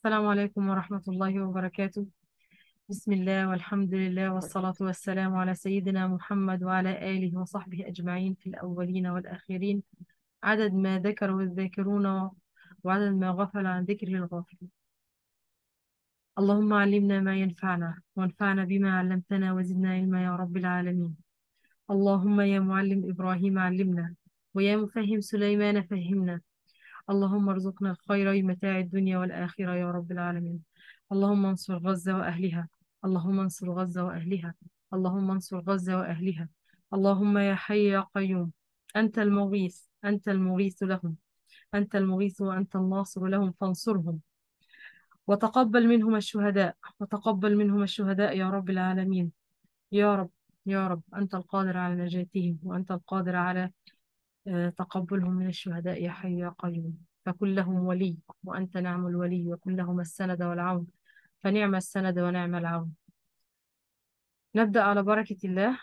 السلام عليكم ورحمة الله وبركاته بسم الله والحمد لله والصلاة والسلام على سيدنا محمد وعلى آله وصحبه أجمعين في الأولين والآخرين عدد ما ذكره الذاكرون وعدد ما غفل عن ذكره الغافلون اللهم علمنا ما ينفعنا وانفعنا بما علمتنا وزدنا علما يا رب العالمين اللهم يا معلم إبراهيم علمنا ويا مفهم سليمان فهمنا اللهم ارزقنا الخير متاع الدنيا والآخرة يا رب العالمين اللهم انصر غزة وأهلها اللهم انصر غزة وأهلها اللهم انصر غزة وأهلها اللهم يا حي يا قيوم أنت المغيث أنت المغيث لهم أنت المغيث وأنت الناصر لهم فانصرهم وتقبل منهم الشهداء وتقبل منهم الشهداء يا رب العالمين يا رب يا رب أنت القادر على نجاتهم وأنت القادر على آه، تقبلهم من الشهداء يا حي يا قيوم فكن لهم ولي وأنت نعم الولي وكن لهم السند والعون فنعم السند ونعم العون نبدأ على بركة الله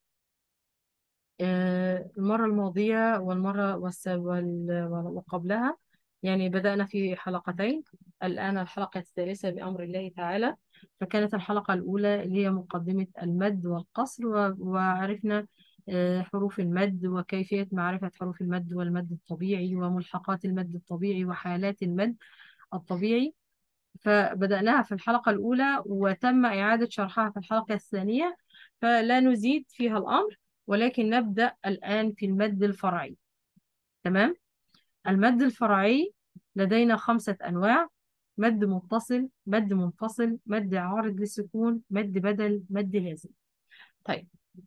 آه، المرة الماضية والمرة والس- وال- وقبلها يعني بدأنا في حلقتين الآن الحلقة الثالثة بأمر الله تعالى فكانت الحلقة الأولى اللي هي مقدمة المد والقصر و- وعرفنا آه، حروف المد وكيفية معرفة حروف المد والمد الطبيعي وملحقات المد الطبيعي وحالات المد الطبيعي فبدأناها في الحلقة الأولى وتم إعادة شرحها في الحلقة الثانية فلا نزيد فيها الأمر ولكن نبدأ الآن في المد الفرعي تمام المد الفرعي لدينا خمسة أنواع مد متصل مد منفصل مد عارض للسكون مد بدل مد لازم طيب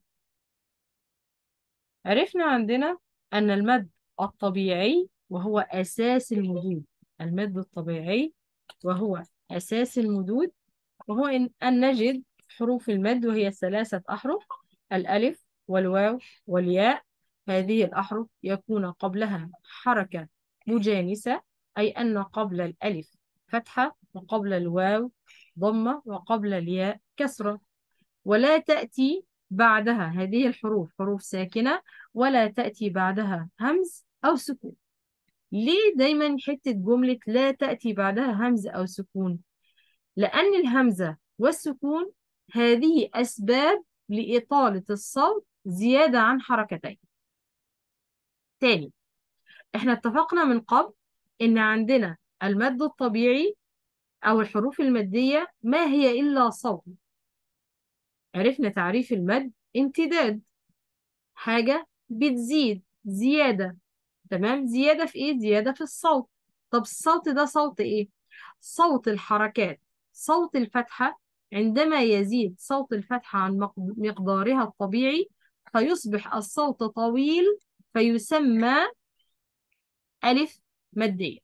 عرفنا عندنا أن المد الطبيعي وهو أساس المدود المد الطبيعي وهو أساس المدود وهو إن, أن نجد حروف المد وهي ثلاثة أحرف الألف والواو والياء هذه الأحرف يكون قبلها حركة مجانسة أي أن قبل الألف فتحة وقبل الواو ضمة وقبل الياء كسرة ولا تأتي بعدها هذه الحروف حروف ساكنة ولا تأتي بعدها همز أو سكون ليه دايما حتة جملة لا تأتي بعدها همز أو سكون لأن الهمزة والسكون هذه أسباب لإطالة الصوت زيادة عن حركتين تاني احنا اتفقنا من قبل إن عندنا المد الطبيعي أو الحروف المادية ما هي إلا صوت عرفنا تعريف المد امتداد حاجة بتزيد زيادة تمام زيادة في إيه؟ زيادة في الصوت طب الصوت ده صوت إيه؟ صوت الحركات صوت الفتحة عندما يزيد صوت الفتحة عن مق- مقدارها الطبيعي فيصبح الصوت طويل فيسمى ألف مادية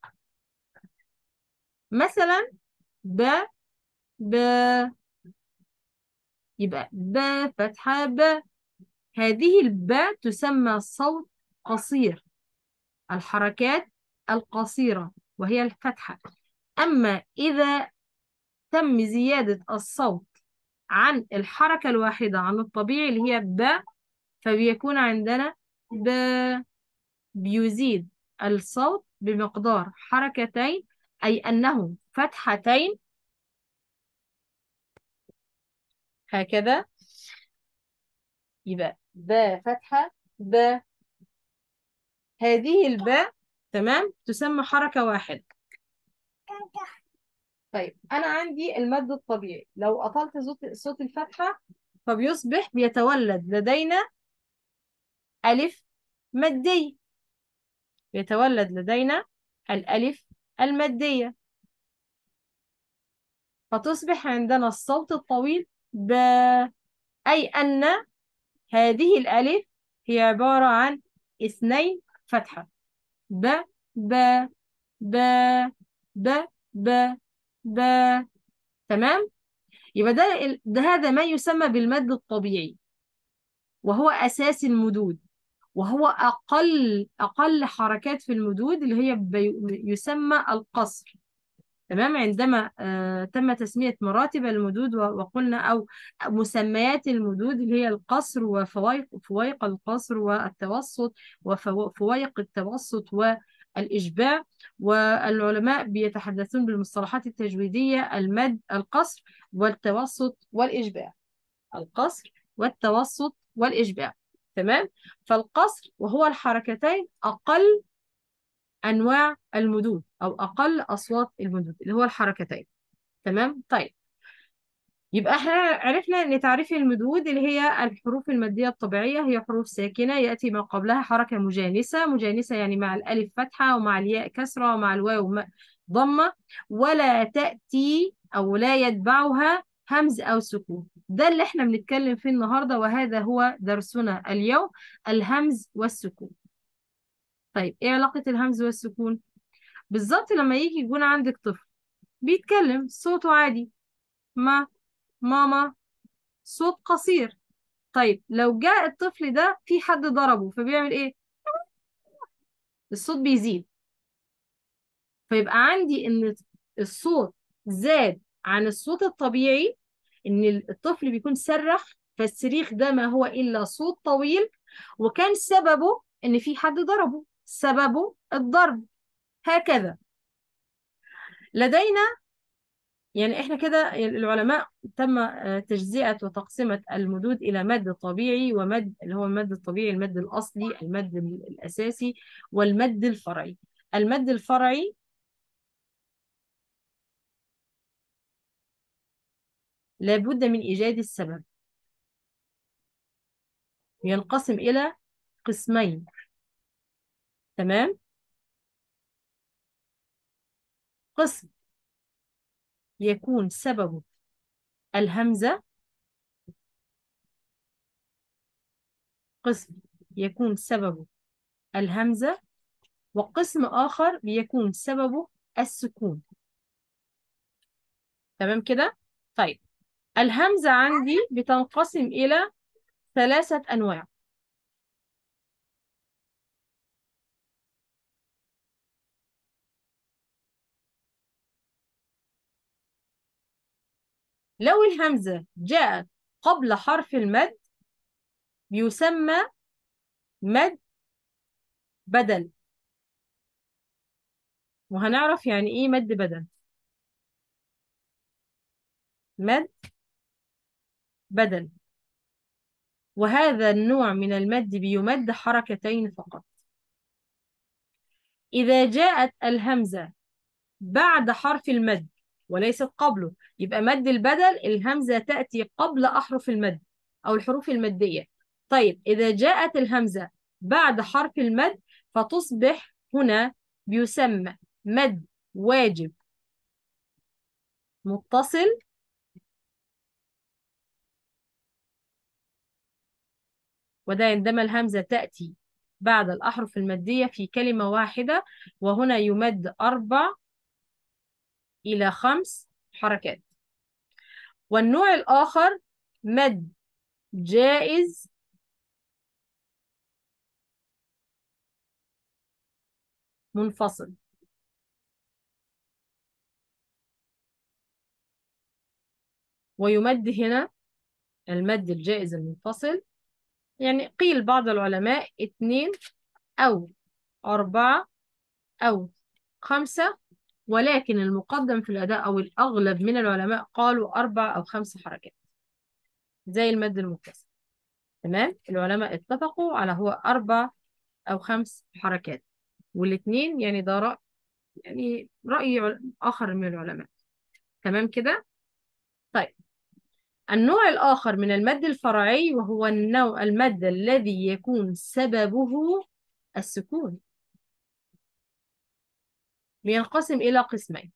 مثلا ب ب يبقى ب فتحة ب هذه الباء تسمى صوت قصير الحركات القصيرة وهي الفتحة أما إذا تم زيادة الصوت عن الحركة الواحدة عن الطبيعي اللي هي ب فبيكون عندنا ب بيزيد الصوت بمقدار حركتين أي أنه فتحتين هكذا يبقى ب فتحة ب هذه الباء تمام تسمى حركة واحدة طيب أنا عندي المد الطبيعي لو أطلت صوت صوت الفتحة فبيصبح بيتولد لدينا ألف مادية يتولد لدينا الألف المادية فتصبح عندنا الصوت الطويل ب أي أن هذه الألف هي عبارة عن اثنين فتحة ب ب ب ب ب ب تمام يبقى ده, ده هذا ما يسمى بالمد الطبيعي وهو أساس المدود وهو أقل أقل حركات في المدود اللي هي بي- يسمى القصر تمام عندما آه تم تسمية مراتب المدود و- وقلنا أو مسميات المدود اللي هي القصر وفوائق فوائق القصر والتوسط وفوائق التوسط الإشباع والعلماء بيتحدثون بالمصطلحات التجويدية المد القصر والتوسط والإشباع القصر والتوسط والإشباع تمام فالقصر وهو الحركتين أقل أنواع المدود أو أقل أصوات المدود اللي هو الحركتين تمام طيب يبقى احنا عرفنا ان تعريف المدود اللي هي الحروف المادية الطبيعية هي حروف ساكنة يأتي ما قبلها حركة مجانسة مجانسة يعني مع الألف فتحة ومع الياء كسرة ومع الواو ضمة ولا تأتي أو لا يتبعها همز أو سكون ده اللي احنا بنتكلم فيه النهاردة وهذا هو درسنا اليوم الهمز والسكون طيب ايه علاقة الهمز والسكون بالظبط لما يجي يكون عندك طفل بيتكلم صوته عادي ما ماما صوت قصير طيب لو جاء الطفل ده في حد ضربه فبيعمل ايه الصوت بيزيد فيبقى عندي ان الصوت زاد عن الصوت الطبيعي ان الطفل بيكون صرخ فالصريخ ده ما هو الا صوت طويل وكان سببه ان في حد ضربه سببه الضرب هكذا لدينا يعني احنا كده العلماء تم تجزئة وتقسيمة المدود إلى مد طبيعي ومد اللي هو المد الطبيعي المد الأصلي المد الأساسي والمد الفرعي المد الفرعي لابد من إيجاد السبب ينقسم إلى قسمين تمام قسم يكون سببه الهمزة قسم يكون سببه الهمزة وقسم آخر بيكون سببه السكون تمام كده؟ طيب الهمزة عندي بتنقسم إلى ثلاثة أنواع لو الهمزة جاءت قبل حرف المد بيسمى مد بدل وهنعرف يعني ايه مد بدل مد بدل وهذا النوع من المد بيمد حركتين فقط إذا جاءت الهمزة بعد حرف المد وليست قبله يبقى مد البدل الهمزة تأتي قبل أحرف المد أو الحروف المادية طيب إذا جاءت الهمزة بعد حرف المد فتصبح هنا بيسمى مد واجب متصل وده عندما الهمزة تأتي بعد الأحرف المادية في كلمة واحدة وهنا يمد أربع إلى خمس حركات والنوع الآخر مد جائز منفصل ويمد هنا المد الجائز المنفصل يعني قيل بعض العلماء اثنين أو أربعة أو خمسة ولكن المقدم في الأداء أو الأغلب من العلماء قالوا أربع أو خمس حركات زي المد المتصل تمام العلماء اتفقوا على هو أربع أو خمس حركات والاثنين يعني ده رأي يعني رأي آخر من العلماء تمام كده طيب النوع الآخر من المد الفرعي وهو النوع المد الذي يكون سببه السكون بينقسم إلى قسمين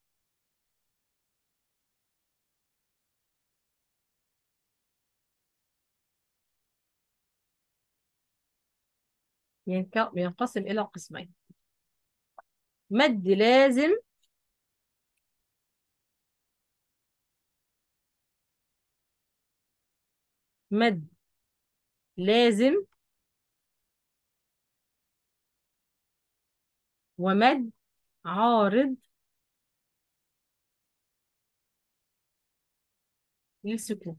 بينقسم إلى قسمين مد لازم مد لازم ومد عارض للسكون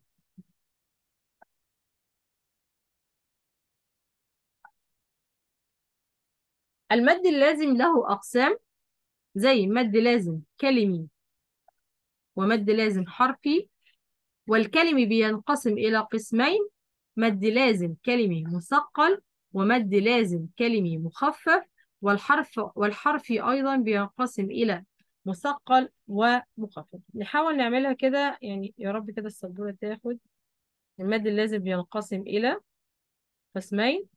المد اللازم له أقسام زي مد لازم كلمي ومد لازم حرفي والكلمي بينقسم إلى قسمين مد لازم كلمي مثقل ومد لازم كلمي مخفف والحرف والحرفي أيضا بينقسم إلى مثقل ومخفف نحاول نعملها كده يعني يا رب كده السبورة تاخد المد اللازم بينقسم إلى قسمين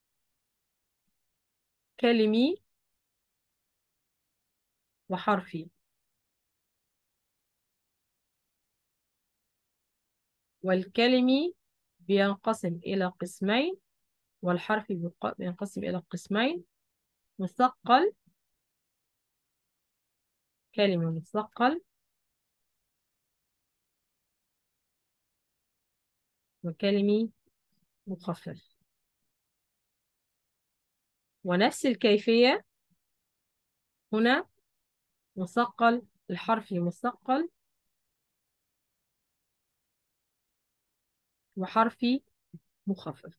كلمي وحرفي والكلمي بينقسم إلى قسمين والحرفي بيق- بينقسم إلى قسمين مثقل كلمة مثقل وكلمي مخفف ونفس الكيفية هنا مثقل الحرفي مثقل وحرفي مخفف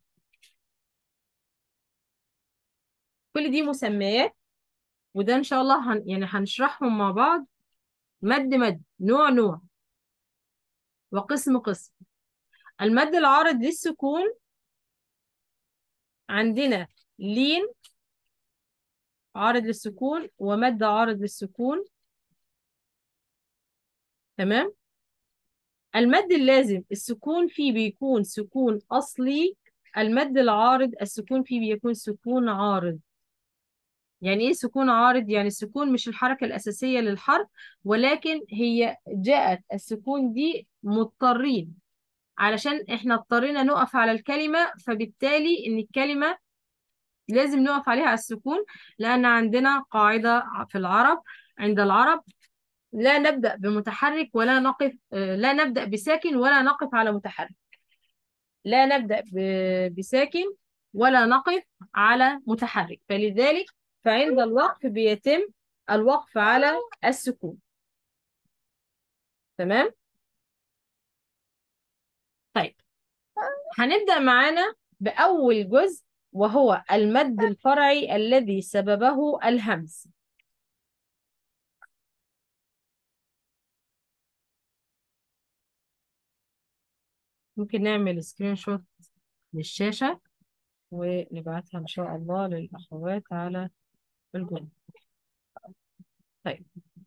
كل دي مسميات وده إن شاء الله هن يعني هنشرحهم مع بعض مد مد نوع نوع وقسم قسم المد العارض للسكون عندنا لين عارض للسكون ومد عارض للسكون تمام المد اللازم السكون فيه بيكون سكون أصلي المد العارض السكون فيه بيكون سكون عارض يعني ايه سكون عارض يعني السكون مش الحركة الأساسية للحرف ولكن هي جاءت السكون دي مضطرين علشان احنا اضطرينا نقف على الكلمة فبالتالي ان الكلمة لازم نقف عليها على السكون لأن عندنا قاعدة في العرب عند العرب لا نبدأ بمتحرك ولا نقف آه، لا نبدأ بساكن ولا نقف على متحرك لا نبدأ ب- بساكن ولا نقف على متحرك فلذلك فعند الوقف بيتم الوقف على السكون تمام طيب هنبدأ معانا بأول جزء وهو المد الفرعي الذي سببه الهمز ممكن نعمل سكرين شوت للشاشة ونبعتها إن شاء الله للأخوات على الجروب طيب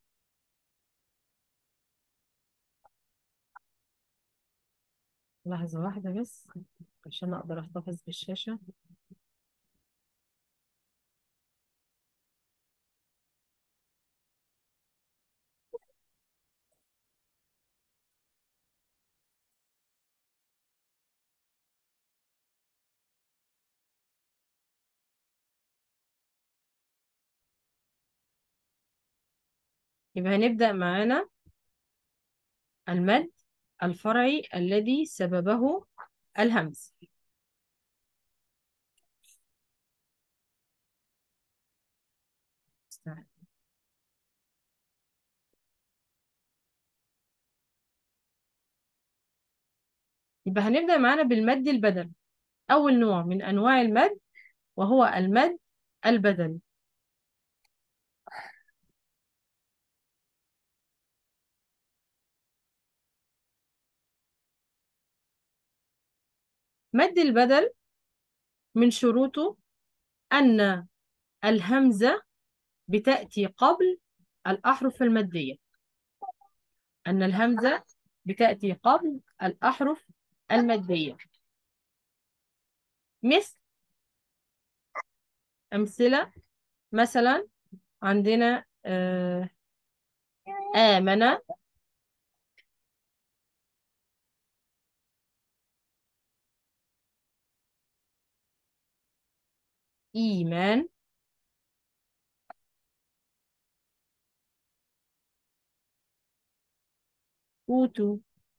لحظة واحدة بس عشان أقدر أحتفظ بالشاشة يبقى هنبدأ معانا المد الفرعي الذي سببه الهمز استنى. يبقى هنبدأ معانا بالمد البدل أول نوع من أنواع المد وهو المد البدل مد البدل من شروطه أن الهمزة بتأتي قبل الأحرف المادية أن الهمزة بتأتي قبل الأحرف المادية مثل أمثلة مثلا عندنا آه، آمن إيمان أوتوا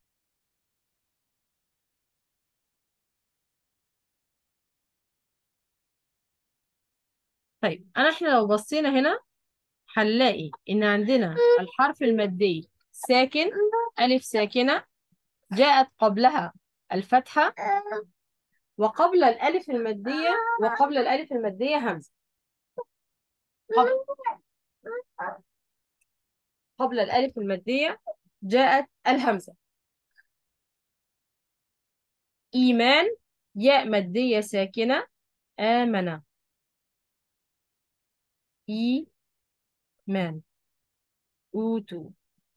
طيب أنا إحنا لو بصينا هنا هنلاقي إن عندنا الحرف المادي ساكن ألف ساكنة جاءت قبلها الفتحة وقبل الألف المادية وقبل الألف المادية همزة قبل قبل الألف المادية جاءت الهمزة إيمان ياء مادية ساكنة آمن إيمان أوتوا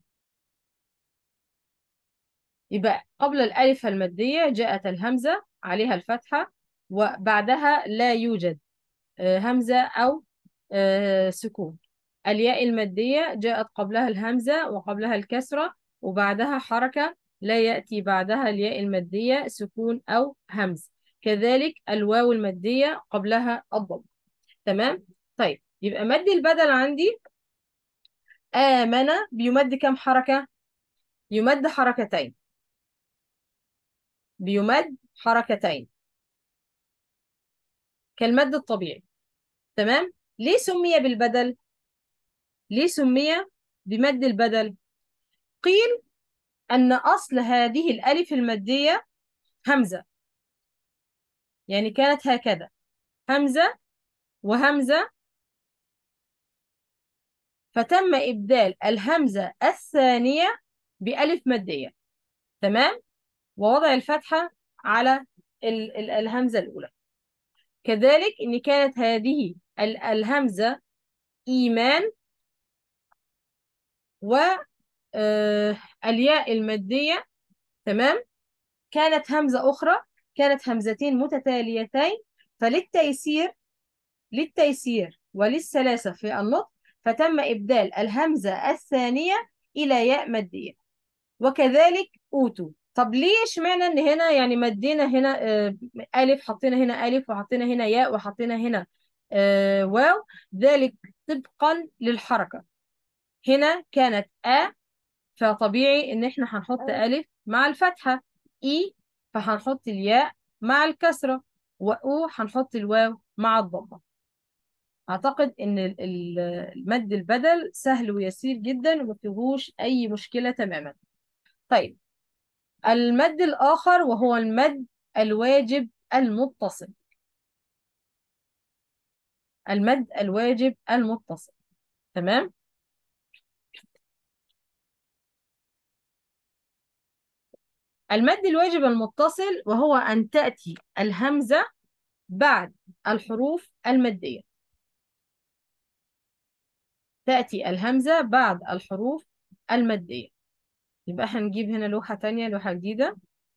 يبقى قبل الألف المادية جاءت الهمزة عليها الفتحة وبعدها لا يوجد آه، همزة أو آه، سكون الياء المادية جاءت قبلها الهمزة وقبلها الكسرة وبعدها حركة لا يأتي بعدها الياء المادية سكون أو همز كذلك الواو المادية قبلها الضم تمام طيب يبقى مد البدل عندي آمن بيمد كم حركة يمد حركتين بيمد حركتين كالمد الطبيعي تمام ليه سمي بالبدل ليه سمي بمد البدل قيل أن أصل هذه الألف المادية همزة يعني كانت هكذا همزة وهمزة فتم إبدال الهمزة الثانية بألف مادية تمام ووضع الفتحة على ال ال الهمزة الأولى كذلك إن كانت هذه ال الهمزة إيمان والياء المادية تمام كانت همزة أخرى كانت همزتين متتاليتين فللتيسير للتيسير وللسلاسة في النطق فتم إبدال الهمزة الثانية إلى ياء مادية وكذلك أوتوا طب ليه اشمعنى ان هنا يعني مدينا هنا آه، ألف حطينا هنا ألف وحطينا هنا ياء وحطينا هنا آه، واو ذلك طبقا للحركة هنا كانت أ فطبيعي ان احنا هنحط ألف مع الفتحة إي فهنحط الياء مع الكسرة وأو هنحط الواو مع الضمة أعتقد إن ال- ال- المد البدل سهل ويسير جدا وما فيهوش أي مشكلة تماما طيب المد الآخر وهو المد الواجب المتصل المد الواجب المتصل تمام المد الواجب المتصل وهو أن تأتي الهمزة بعد الحروف المادية تأتي الهمزة بعد الحروف المادية يبقى هنجيب هنا لوحة تانية لوحة جديدة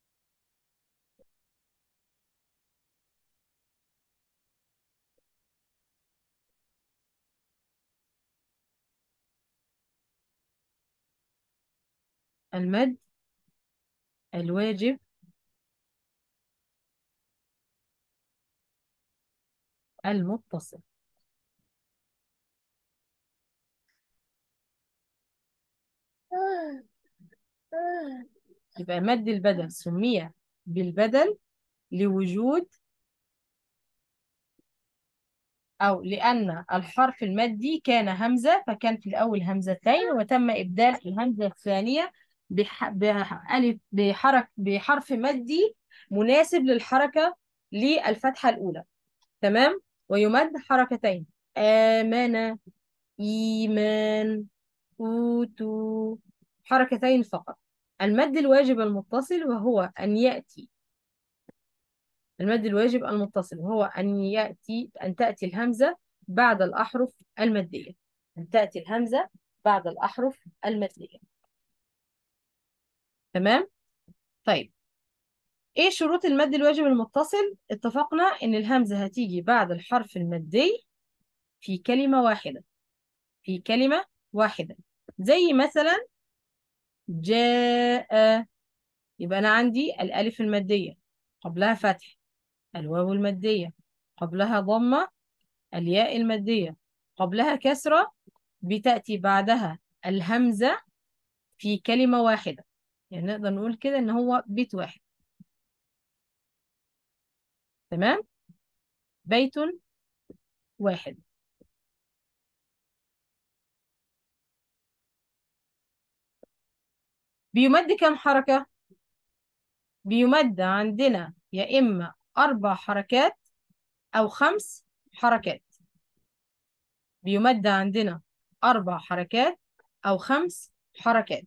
المد الواجب المتصل يبقى مد البدل سمي بالبدل لوجود أو لأن الحرف المادي كان همزة فكان في الأول همزتين وتم إبدال الهمزة الثانية بح... بألف بحرك بحرف مادي مناسب للحركة للفتحة الأولى تمام ويمد حركتين آمن إيمان أوتوا حركتين فقط المد الواجب المتصل وهو أن يأتي المد الواجب المتصل وهو أن يأتي أن تأتي الهمزة بعد الأحرف المادية أن تأتي الهمزة بعد الأحرف المادية تمام طيب إيه شروط المد الواجب المتصل اتفقنا إن الهمزة هتيجي بعد الحرف المادي في كلمة واحدة في كلمة واحدة زي مثلا جاء يبقى أنا عندي الألف المادية قبلها فتح الواو المادية قبلها ضمة الياء المادية قبلها كسرة بتأتي بعدها الهمزة في كلمة واحدة يعني نقدر نقول كده إن هو بيت واحد تمام بيت واحد بيمد كم حركة؟ بيمد عندنا يا إما أربع حركات أو خمس حركات بيمد عندنا أربع حركات أو خمس حركات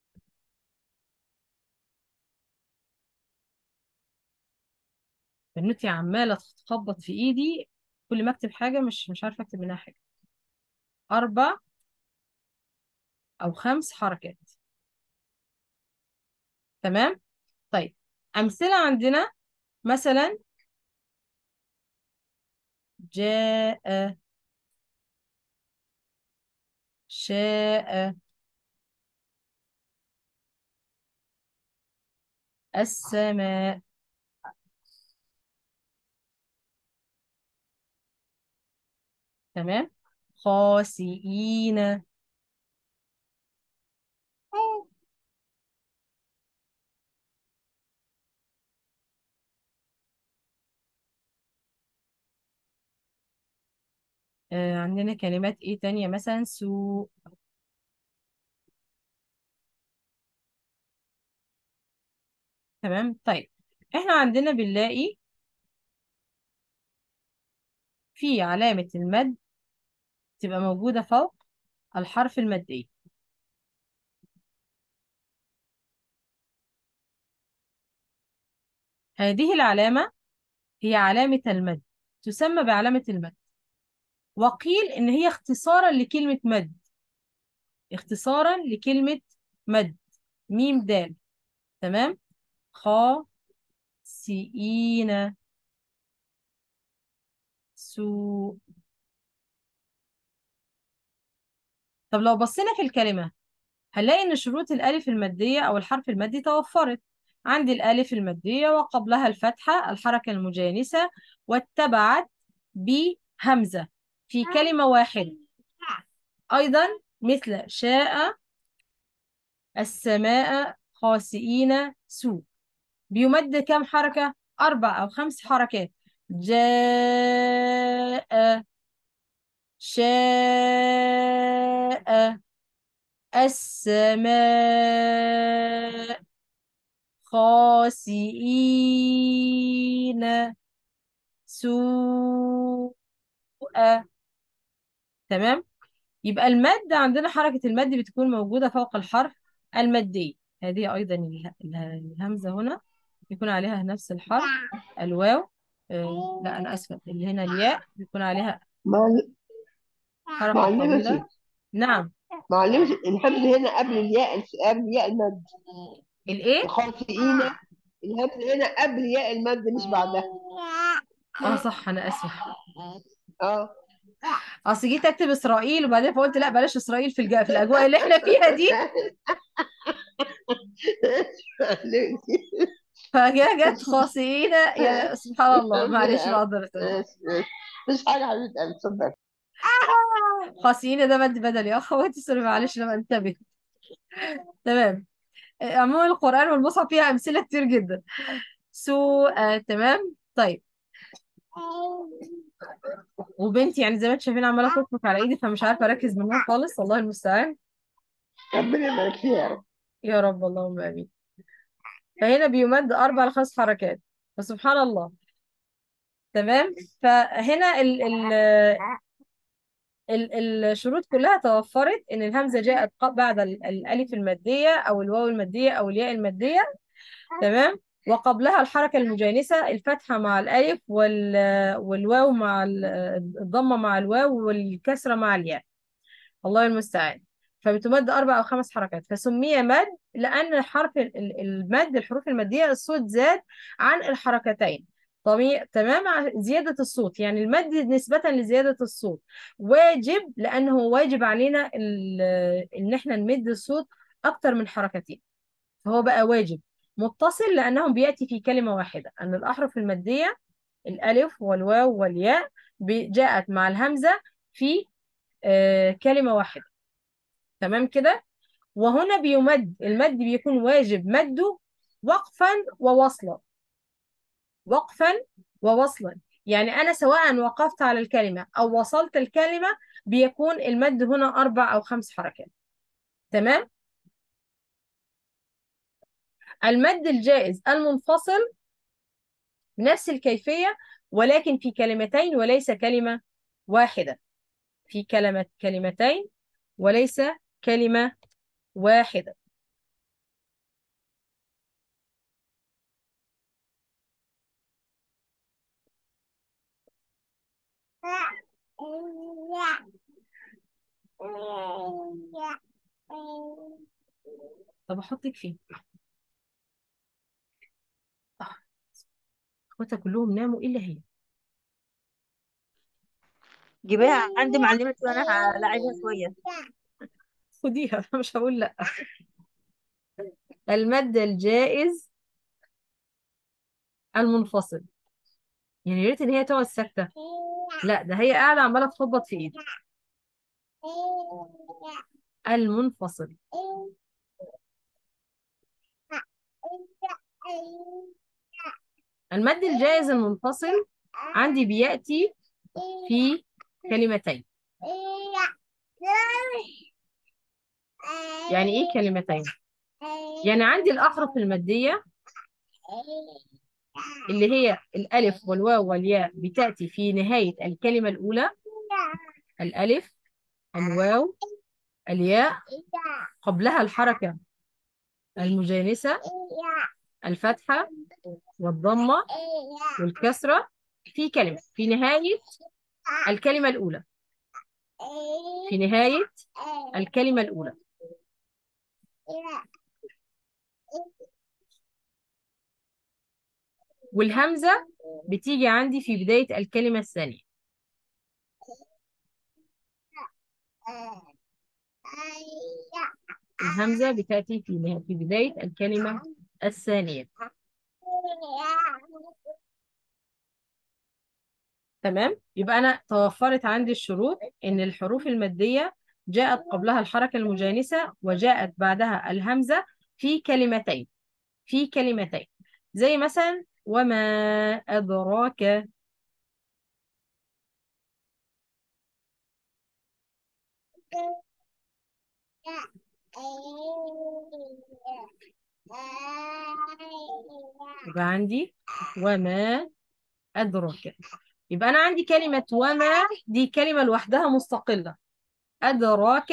بنوتي عمالة تخبط في إيدي كل ما أكتب حاجة مش مش عارفة أكتب منها حاجة أربع أو خمس حركات تمام طيب أمثلة عندنا مثلا جاء شاء السماء تمام خاسئين آه عندنا كلمات ايه تانية مثلا سوء تمام طيب احنا عندنا بنلاقي في علامة المد تبقى موجودة فوق الحرف المادي هذه العلامة هي علامة المد تسمى بعلامة المد وقيل إن هي اختصارا لكلمة مد اختصارا لكلمة مد ميم دال تمام خا سئين سو طب لو بصينا في الكلمة هنلاقي إن شروط الألف المادية أو الحرف المادي توفرت عندي الألف المادية وقبلها الفتحة الحركة المجانسة واتبعت بهمزة في كلمة واحدة أيضا مثل شاء السماء خاسئين سوء بيمد كم حركة؟ أربع أو خمس حركات جاء شاء السماء خاسئين سوء تمام يبقى المد عندنا حركة المد بتكون موجودة فوق الحرف المادي هذه أيضا اله- اله- الهمزة هنا يكون عليها نفس الحرف الواو آه لا أنا آسفة اللي هنا الياء بيكون عليها معل- حركة معلمتي طويلة نعم معلمتي الهمز هنا قبل الياء قبل ياء المد الإيه؟ الخاطئين الهمز هنا قبل ياء المد مش بعدها اه صح أنا آسفة اه أصل جيت أكتب إسرائيل وبعدين فقلت لا بلاش إسرائيل في الج... في الأجواء اللي إحنا فيها دي معلمتي فجاء جت خاصين يا سبحان الله معلش بعذرك مش حاجة حبيبة قلبي اتفضل خاصين ده مد بدل يا اخواتي سوري معلش لما انتبه تمام عموما القرآن والمصحف فيها أمثلة كتير جدا سوء آه، تمام طيب وبنتي يعني زي ما انتم شايفين عمالة تطبق على ايدي فمش عارفة اركز منها خالص الله المستعان ربنا يبارك فيها يا رب يا رب اللهم امين فهنا بيمد اربع لخمس حركات فسبحان الله تمام فهنا ال ال ال- الشروط كلها توفرت ان الهمزه جاءت ق- بعد ال- الالف الماديه او الواو الماديه او الياء الماديه تمام وقبلها الحركه المجانسه الفتحه مع الالف وال والواو مع ال- الضمه مع الواو والكسره مع الياء الله المستعان فبتمد اربع او خمس حركات فسمي مد لان حرف ال- ال- المد الحروف الماديه الصوت زاد عن الحركتين طبيعي تمام ع- زياده الصوت يعني المد نسبه لزياده الصوت واجب لانه واجب علينا ال- ان احنا نمد الصوت اكتر من حركتين فهو بقى واجب متصل لانه بياتي في كلمه واحده ان الاحرف الماديه الالف والواو والياء ب- جاءت مع الهمزه في آه، كلمه واحده تمام كده وهنا بيمد المد بيكون واجب مده وقفا ووصلا وقفا ووصلا يعني أنا سواء وقفت على الكلمة أو وصلت الكلمة بيكون المد هنا أربع أو خمس حركات تمام المد الجائز المنفصل بنفس الكيفية ولكن في كلمتين وليس كلمة واحدة في كلمة كلمتين وليس كلمة واحدة طب احطك فين آه، اخواتها كلهم ناموا الا هي جيبيها عندي معلمتي وانا هلاعبها شويه خديها مش هقول لا المد الجائز المنفصل يعني يا ريت ان هي تقعد ساكته لا ده هي قاعده عماله تخبط في ايدي المنفصل المد الجائز المنفصل عندي بياتي في كلمتين يعني ايه كلمتين يعني عندي الاحرف الماديه اللي هي الالف والواو والياء بتاتي في نهايه الكلمه الاولى الالف الواو الياء قبلها الحركه المجانسه الفتحه والضمه والكسره في كلمه في نهايه الكلمه الاولى في نهايه الكلمه الاولى والهمزة بتيجي عندي في بداية الكلمة الثانية الهمزة بتأتي في نها- في بداية الكلمة الثانية تمام يبقى أنا توفرت عندي الشروط إن الحروف المادية جاءت قبلها الحركة المجانسة وجاءت بعدها الهمزة في كلمتين في كلمتين زي مثلا وما أدراك يبقى عندي وما أدراك يبقى أنا عندي كلمة وما دي كلمة لوحدها مستقلة أدراك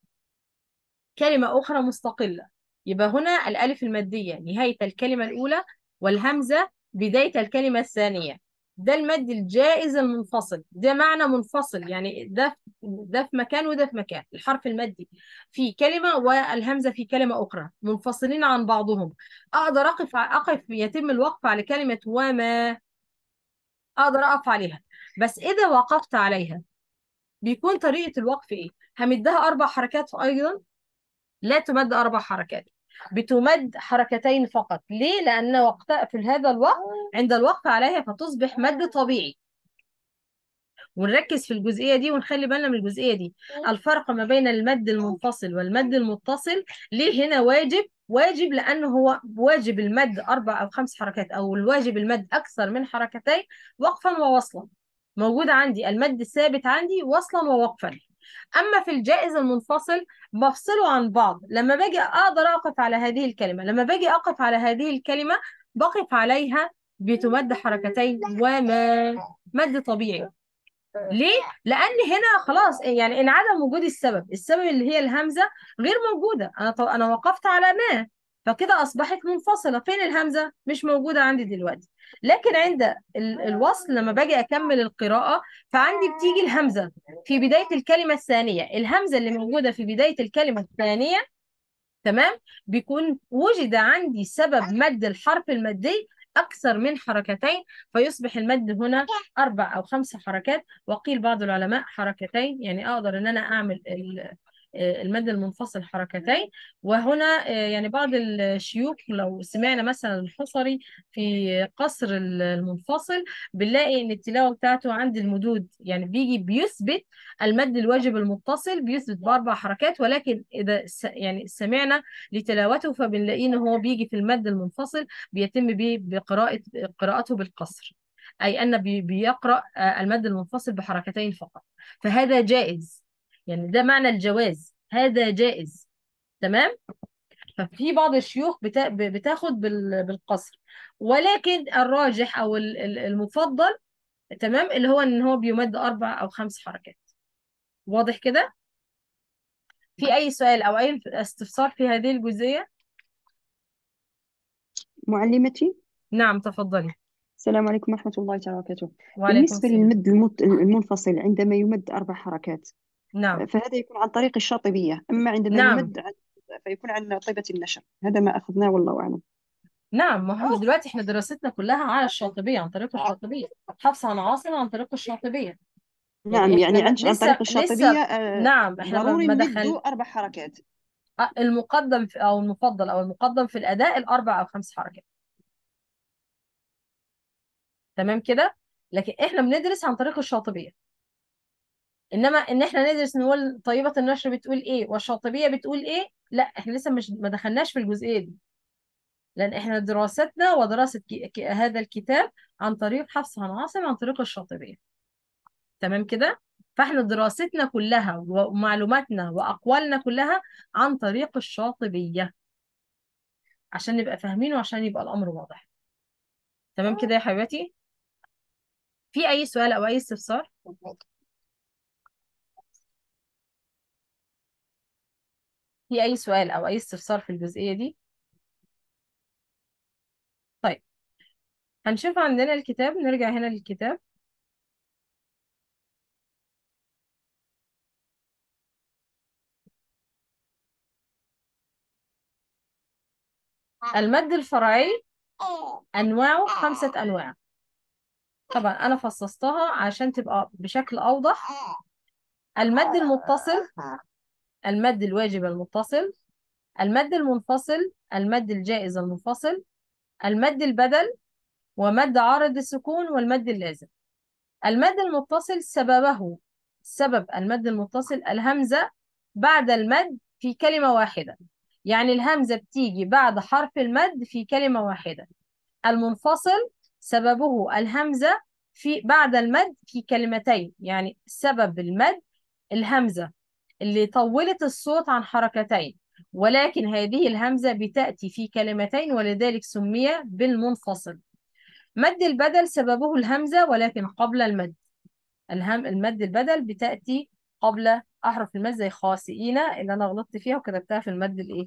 كلمة أخرى مستقلة يبقى هنا الألف المادية نهاية الكلمة الأولى والهمزة بداية الكلمة الثانية ده المد الجائز المنفصل ده معنى منفصل يعني ده ده في مكان وده في مكان الحرف المادي في كلمة والهمزة في كلمة أخرى منفصلين عن بعضهم أقدر أقف أقف يتم الوقف على كلمة وما أقدر أقف عليها بس إذا وقفت عليها بيكون طريقة الوقف إيه؟ همدها أربع حركات أيضا لا تمد أربع حركات بتمد حركتين فقط ليه؟ لأن وقتها في هذا الوقت عند الوقف عليها فتصبح مد طبيعي ونركز في الجزئية دي ونخلي بالنا من الجزئية دي الفرق ما بين المد المنفصل والمد المتصل ليه هنا واجب واجب لأنه هو واجب المد أربع أو خمس حركات أو الواجب المد أكثر من حركتين وقفا ووصلا موجود عندي المد الثابت عندي وصلا ووقفا أما في الجائز المنفصل بفصله عن بعض لما باجي أقدر أقف على هذه الكلمة لما باجي أقف على هذه الكلمة بقف عليها بتمد حركتين وما مد طبيعي ليه؟ لأن هنا خلاص يعني انعدم وجود السبب، السبب اللي هي الهمزة غير موجودة، أنا ط... أنا وقفت على ما فكده أصبحت منفصلة، فين الهمزة؟ مش موجودة عندي دلوقتي، لكن عند ال... الوصل لما باجي أكمل القراءة فعندي بتيجي الهمزة في بداية الكلمة الثانية، الهمزة اللي موجودة في بداية الكلمة الثانية تمام؟ بيكون وجد عندي سبب مد الحرف المادي أكثر من حركتين فيصبح المد هنا أربع أو خمس حركات وقيل بعض العلماء حركتين يعني أقدر إن أنا أعمل ال- المد المنفصل حركتين وهنا يعني بعض الشيوخ لو سمعنا مثلا الحصري في قصر المنفصل بنلاقي ان التلاوه بتاعته عند المدود يعني بيجي بيثبت المد الواجب المتصل بيثبت باربع حركات ولكن اذا س- يعني سمعنا لتلاوته فبنلاقيه ان هو بيجي في المد المنفصل بيتم بيه بقراءه قراءته بالقصر اي ان بي- بيقرا المد المنفصل بحركتين فقط فهذا جائز يعني ده معنى الجواز هذا جائز تمام ففي بعض الشيوخ بتا... ب- بتاخد بال... بالقصر ولكن الراجح او ال- ال- المفضل تمام اللي هو ان هو بيمد اربع او خمس حركات واضح كده في أي سؤال أو أي استفسار في هذه الجزئية معلمتي نعم تفضلي السلام عليكم ورحمة الله تعالى وبركاته وعليكم بالنسبة السلام للمد المت- المنفصل عندما يمد أربع حركات نعم فهذا يكون عن طريق الشاطبية أما عندما نعم يمد عن فيكون عن طيبة النشر هذا ما أخذناه والله أعلم نعم ما هو دلوقتي احنا دراستنا كلها على الشاطبية عن طريق الشاطبية حفص عن عاصم عن طريق الشاطبية نعم يعني يعني احنا عن م- عن لسه طريق الشاطبية لسه آه، نعم احنا ما ضروري ما نمد دخل أربع حركات آه، المقدم في او المفضل او المقدم في الاداء الاربع او خمس حركات تمام كده لكن احنا بندرس عن طريق الشاطبية انما ان احنا ندرس نقول طيبة النشر بتقول ايه والشاطبية بتقول ايه لا احنا لسه مش ما دخلناش في الجزئية دي لان احنا دراستنا ودراسة كي... كي... هذا الكتاب عن طريق حفص عن عاصم عن طريق الشاطبية تمام كده فاحنا دراستنا كلها ومعلوماتنا واقوالنا كلها عن طريق الشاطبية عشان نبقى فاهمين وعشان يبقى الامر واضح تمام كده يا حبيبتي في اي سؤال او اي استفسار في اي سؤال او اي استفسار في الجزئية دي طيب هنشوف عندنا الكتاب نرجع هنا للكتاب المد الفرعي انواعه خمسة انواع طبعا انا فصصتها عشان تبقى بشكل اوضح المد المتصل المد الواجب المتصل المد المنفصل المد الجائز المنفصل المد البدل ومد عارض السكون والمد اللازم المد المتصل سببه سبب المد المتصل الهمزة بعد المد في كلمة واحدة يعني الهمزة بتيجي بعد حرف المد في كلمة واحدة المنفصل سببه الهمزة في بعد المد في كلمتين يعني سبب المد الهمزة اللي طولت الصوت عن حركتين ولكن هذه الهمزة بتأتي في كلمتين ولذلك سمي بالمنفصل مد البدل سببه الهمزة ولكن قبل المد الهم المد البدل بتأتي قبل أحرف المد زي خاسئين اللي أنا غلطت فيها وكتبتها في المد الإيه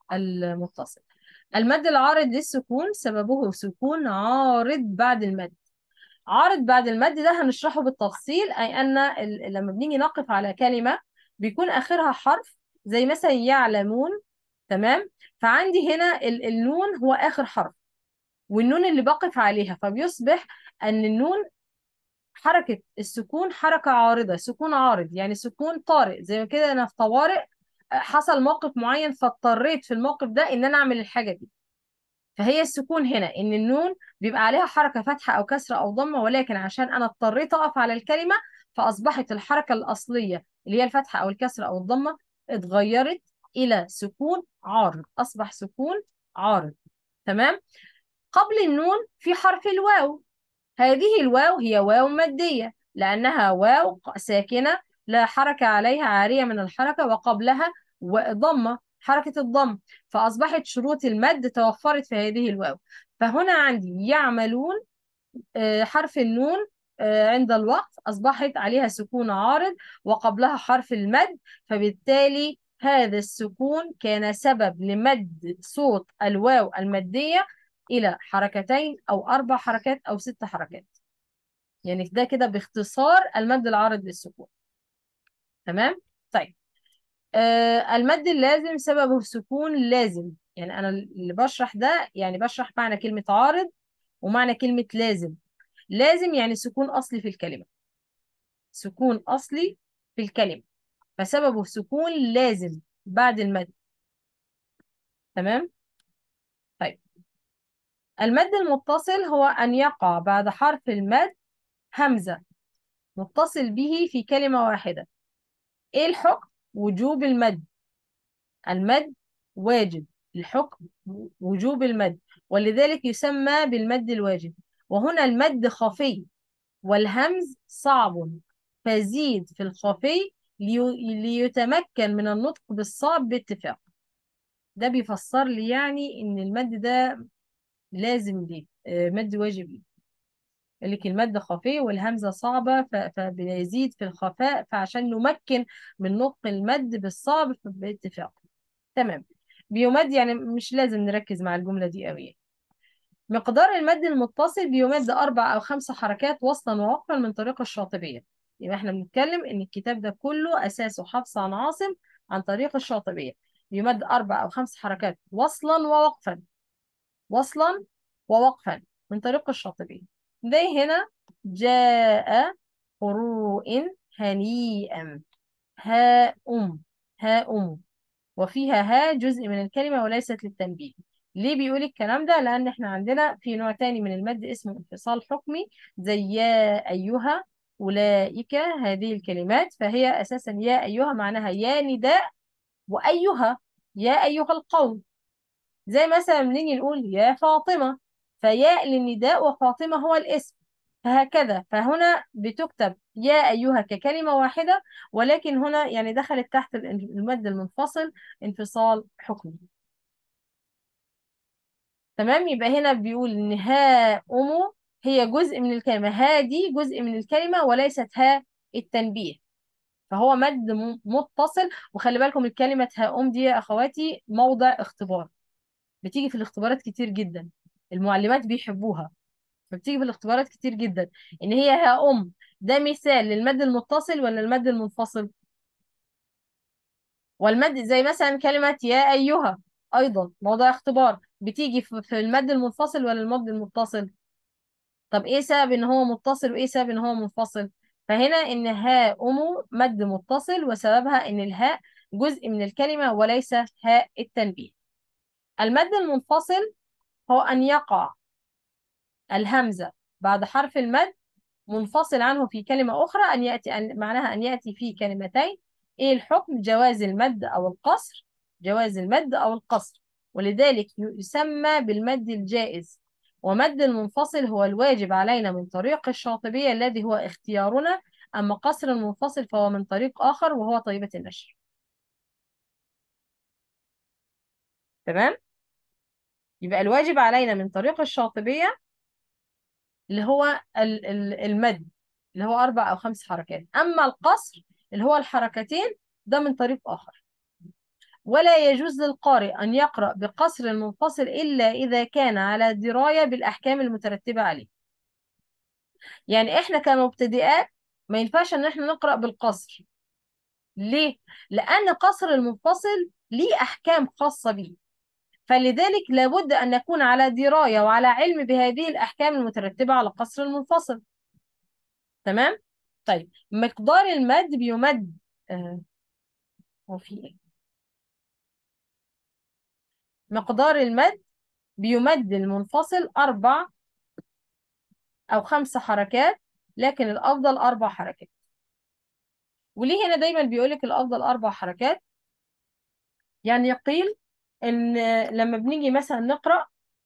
المتصل المد العارض للسكون سببه سكون عارض بعد المد عارض بعد المد ده هنشرحه بالتفصيل أي أن ال- لما بنيجي نقف على كلمة بيكون آخرها حرف زي مثلا يعلمون تمام فعندي هنا ال- النون هو آخر حرف والنون اللي بقف عليها فبيصبح أن النون حركة السكون حركة عارضة سكون عارض يعني سكون طارئ زي ما كده أنا في طوارئ حصل موقف معين فاضطريت في الموقف ده إن أنا أعمل الحاجة دي فهي السكون هنا ان النون بيبقى عليها حركه فتحه او كسره او ضمه ولكن عشان انا اضطريت اقف على الكلمه فاصبحت الحركه الاصليه اللي هي الفتحه او الكسره او الضمه اتغيرت الى سكون عارض اصبح سكون عارض تمام قبل النون في حرف الواو هذه الواو هي واو ماديه لانها واو ساكنه لا حركه عليها عاريه من الحركه وقبلها ضمه حركه الضم فاصبحت شروط المد توفرت في هذه الواو فهنا عندي يعملون آه، حرف النون آه، عند الوقف أصبحت عليها سكون عارض وقبلها حرف المد فبالتالي هذا السكون كان سبب لمد صوت الواو المادية إلى حركتين أو أربع حركات أو ست حركات يعني ده كده باختصار المد العارض للسكون تمام طيب آه المد اللازم سببه السكون لازم يعني أنا اللي بشرح ده يعني بشرح معنى كلمة عارض ومعنى كلمة لازم لازم يعني سكون أصلي في الكلمة سكون أصلي في الكلمة فسببه سكون لازم بعد المد تمام طيب المد المتصل هو أن يقع بعد حرف المد همزة متصل به في كلمة واحدة إيه الحكم؟ وجوب المد المد واجب الحكم وجوب المد ولذلك يسمى بالمد الواجب وهنا المد خفي والهمز صعب فزيد في الخفي لي- ليتمكن من النطق بالصعب باتفاق ده بيفسر لي يعني ان المد ده لازم ليه آه، مد واجب ليه يقول لك المد خفي والهمزة صعبة ف- فبيزيد في الخفاء فعشان نمكن من نطق المد بالصعب باتفاق تمام بيمد يعني مش لازم نركز مع الجملة دي قوي مقدار المد المتصل بيمد أربع أو خمس حركات وصلا ووقفا من طريق الشاطبية يبقى احنا بنتكلم إن الكتاب ده كله أساسه حفص عن عاصم عن طريق الشاطبية بيمد أربع أو خمس حركات وصلا ووقفا وصلا ووقفا من طريق الشاطبية زي هنا جاء قروء هنيئا هاء أم هاء أم وفيها ها جزء من الكلمة وليست للتنبيه ليه بيقول الكلام ده لأن احنا عندنا في نوع تاني من المد اسمه انفصال حكمي زي يا أيها أولئك هذه الكلمات فهي أساسا يا أيها معناها يا نداء وأيها يا أيها القوم زي مثلا بنيجي نقول يا فاطمة فياء للنداء وفاطمة هو الاسم فهكذا فهنا بتكتب يا أيها ككلمة واحدة ولكن هنا يعني دخلت تحت المد المنفصل انفصال حكمي تمام يبقى هنا بيقول إن ها أم هي جزء من الكلمة ها دي جزء من الكلمة وليست ها التنبيه فهو مد م- متصل وخلي بالكم الكلمة ها أم دي يا أخواتي موضع اختبار بتيجي في الاختبارات كتير جدا المعلمات بيحبوها فبتيجي في الاختبارات كتير جدا ان هي ها ام ده مثال للمد المتصل ولا المد المنفصل والمد زي مثلا كلمة يا أيها أيضا موضع اختبار بتيجي في في المد المنفصل ولا المد المتصل طب ايه سبب ان هو متصل وايه سبب ان هو منفصل فهنا ان ها أم مد متصل وسببها ان الهاء جزء من الكلمة وليس هاء التنبيه المد المنفصل هو أن يقع الهمزة بعد حرف المد منفصل عنه في كلمة أخرى أن يأتي أن معناها أن يأتي في كلمتين إيه الحكم جواز المد أو القصر جواز المد أو القصر ولذلك يسمى بالمد الجائز ومد المنفصل هو الواجب علينا من طريق الشاطبية الذي هو اختيارنا أما قصر المنفصل فهو من طريق آخر وهو طيبة النشر تمام يبقى الواجب علينا من طريق الشاطبية اللي هو ال- ال- المد اللي هو أربع أو خمس حركات أما القصر اللي هو الحركتين ده من طريق آخر ولا يجوز للقارئ أن يقرأ بقصر المنفصل إلا إذا كان على دراية بالأحكام المترتبة عليه يعني إحنا كمبتدئات ما ينفعش إن إحنا نقرأ بالقصر ليه؟ لأن قصر المنفصل ليه أحكام خاصة به فلذلك لابد أن نكون على دراية وعلى علم بهذه الأحكام المترتبة على قصر المنفصل تمام؟ طيب مقدار المد بيمد آه هو في إيه؟ مقدار المد بيمد المنفصل أربع أو خمس حركات لكن الأفضل أربع حركات وليه هنا دايما بيقولك الأفضل أربع حركات يعني يقيل إن لما بنيجي مثلا نقرأ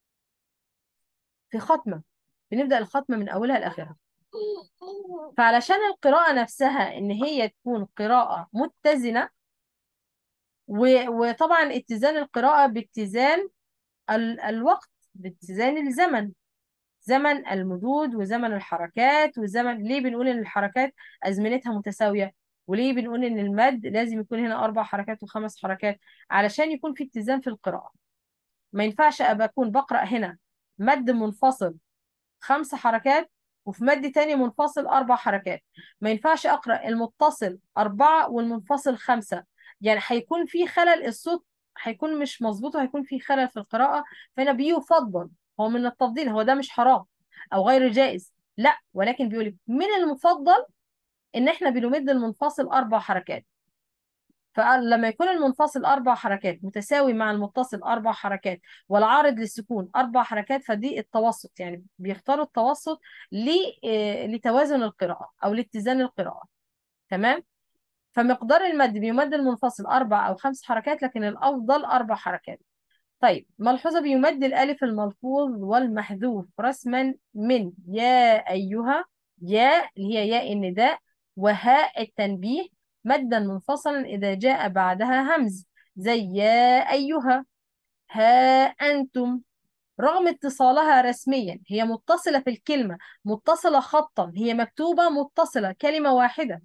في ختمة بنبدأ الختمة من أولها لآخرها فعلشان القراءة نفسها إن هي تكون قراءة متزنة و- وطبعا اتزان القراءة باتزان ال- الوقت باتزان الزمن زمن المدود وزمن الحركات وزمن ليه بنقول ان الحركات ازمنتها متساويه وليه بنقول ان المد لازم يكون هنا اربع حركات وخمس حركات علشان يكون في اتزان في القراءه ما ينفعش ابقى اكون بقرا هنا مد منفصل خمس حركات وفي مد تاني منفصل اربع حركات ما ينفعش اقرا المتصل اربعه والمنفصل خمسه يعني هيكون في خلل الصوت هيكون مش مظبوط وهيكون في خلل في القراءه فهنا بيفضل هو من التفضيل هو ده مش حرام او غير جائز لا ولكن بيقول من المفضل ان احنا بنمد المنفصل اربع حركات فلما يكون المنفصل اربع حركات متساوي مع المتصل اربع حركات والعارض للسكون اربع حركات فدي التوسط يعني بيختاروا التوسط ل- آه، لتوازن القراءة او لاتزان القراءة تمام فمقدار المد بيمد المنفصل اربع او خمس حركات لكن الافضل اربع حركات طيب ملحوظة بيمد الألف الملفوظ والمحذوف رسما من يا أيها يا اللي هي ياء النداء وهاء التنبيه مدا منفصلا إذا جاء بعدها همز زي يا أيها ها أنتم رغم اتصالها رسميا هي متصلة في الكلمة متصلة خطا هي مكتوبة متصلة كلمة واحدة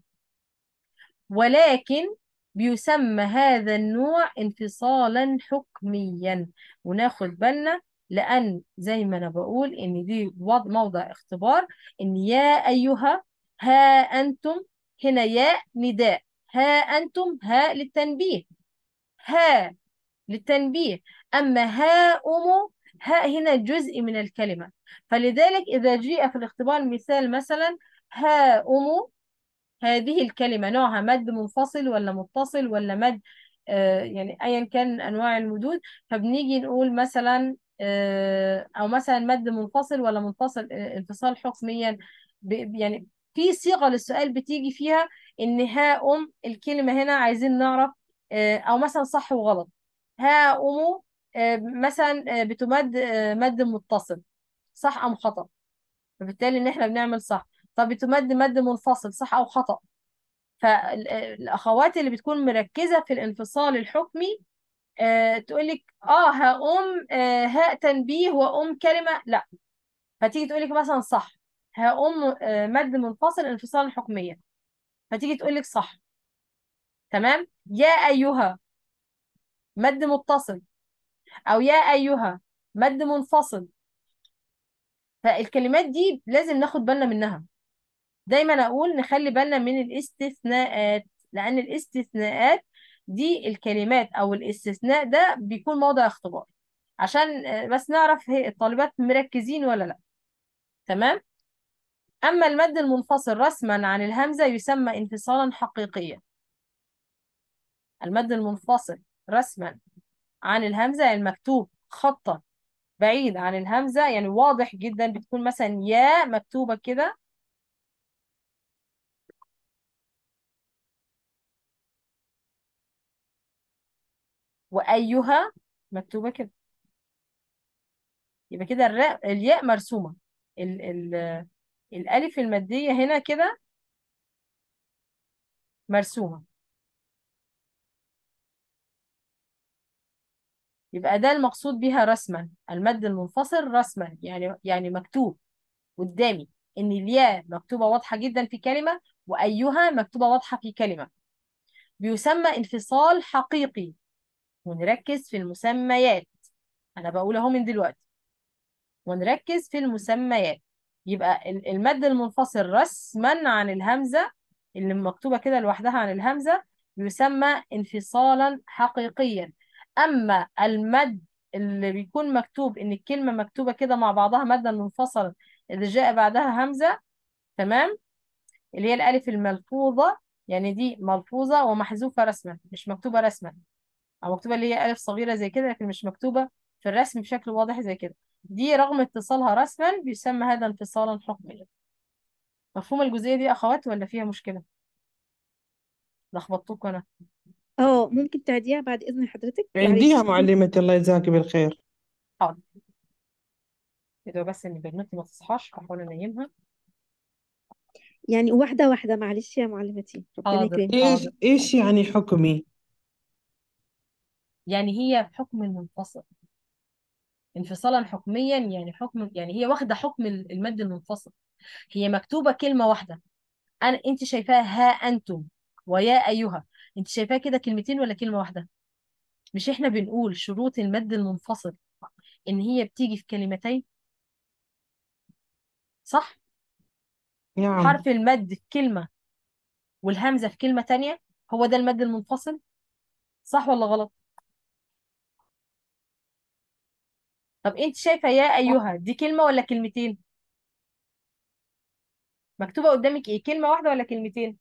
ولكن بيسمى هذا النوع انفصالا حكميا وناخد بالنا لأن زي ما أنا بقول إن دي وض- موضع اختبار إن يا أيها ها أنتم هنا ياء نداء ها أنتم ها للتنبيه ها للتنبيه أما ها أم ها هنا جزء من الكلمة فلذلك إذا جيء في الاختبار مثال مثلا ها أم هذه الكلمة نوعها مد منفصل ولا متصل ولا مد آه يعني أيا كان أنواع المدود فبنيجي نقول مثلا آه أو مثلا مد منفصل ولا منفصل آه انفصال حكميا ب- يعني في صيغة للسؤال بتيجي فيها إن ها أم الكلمة هنا عايزين نعرف آه أو مثلا صح وغلط ها أم آه مثلا آه بتمد آه مد متصل صح أم خطأ فبالتالي إن إحنا بنعمل صح طب بتمد مد منفصل صح أو خطأ فالأخوات اللي بتكون مركزة في الانفصال الحكمي آه تقول لك اه هقوم آه هاء تنبيه وأم كلمة لا فتيجي تقول لك مثلا صح هقوم آه مد منفصل انفصالا حكميا فتيجي تقول لك صح تمام يا أيها مد متصل أو يا أيها مد منفصل فالكلمات دي لازم ناخد بالنا منها دايما اقول نخلي بالنا من الاستثناءات لان الاستثناءات دي الكلمات او الاستثناء ده بيكون موضع اختبار عشان آه، بس نعرف هي الطالبات مركزين ولا لا تمام اما المد المنفصل رسما عن الهمزة يسمى انفصالا حقيقيا المد المنفصل رسما عن الهمزة المكتوب خطا بعيد عن الهمزة يعني واضح جدا بتكون مثلا يا مكتوبة كده وأيها مكتوبة كده يبقى كده الراء الياء مرسومة ال ال الألف المادية هنا كده مرسومة يبقى ده المقصود بها رسما المد المنفصل رسما يعني يعني مكتوب قدامي إن الياء مكتوبة واضحة جدا في كلمة وأيها مكتوبة واضحة في كلمة بيسمى انفصال حقيقي ونركز في المسميات أنا بقول أهو من دلوقتي ونركز في المسميات يبقى ال- المد المنفصل رسما عن الهمزة اللي مكتوبة كده لوحدها عن الهمزة يسمى انفصالا حقيقيا أما المد اللي بيكون مكتوب إن الكلمة مكتوبة كده مع بعضها مدا منفصلا إذا جاء بعدها همزة تمام اللي هي الألف الملفوظة يعني دي ملفوظة ومحذوفة رسما مش مكتوبة رسما أو مكتوبة اللي هي ألف صغيرة زي كده لكن مش مكتوبة في الرسم بشكل واضح زي كده دي رغم اتصالها رسما بيسمى هذا انفصالا حكميا مفهوم الجزئية دي يا أخوات ولا فيها مشكلة؟ لخبطتكم أنا اه ممكن تعديها بعد إذن حضرتك عنديها معلش معلمتي الله يجزاك بالخير حاضر كده بس إن بنوتي ما تصحاش بحاول أنيمها يعني واحدة واحدة معلش يا معلمتي ربنا حاضر يكرمك ايش حاضر ايش يعني حكمي يعني هي حكم المنفصل انفصالا حكميا يعني حكم يعني هي واخدة حكم المد المنفصل هي مكتوبة كلمة واحدة أنا أنت شايفاها ها أنتم ويا أيها أنت شايفاها كده كلمتين ولا كلمة واحدة؟ مش إحنا بنقول شروط المد المنفصل إن هي بتيجي في كلمتين صح؟ نعم حرف المد في كلمة والهمزة في كلمة تانية هو ده المد المنفصل صح ولا غلط؟ طب أنت شايفة يا أيها دي كلمة ولا كلمتين؟ مكتوبة قدامك إيه كلمة واحدة ولا كلمتين؟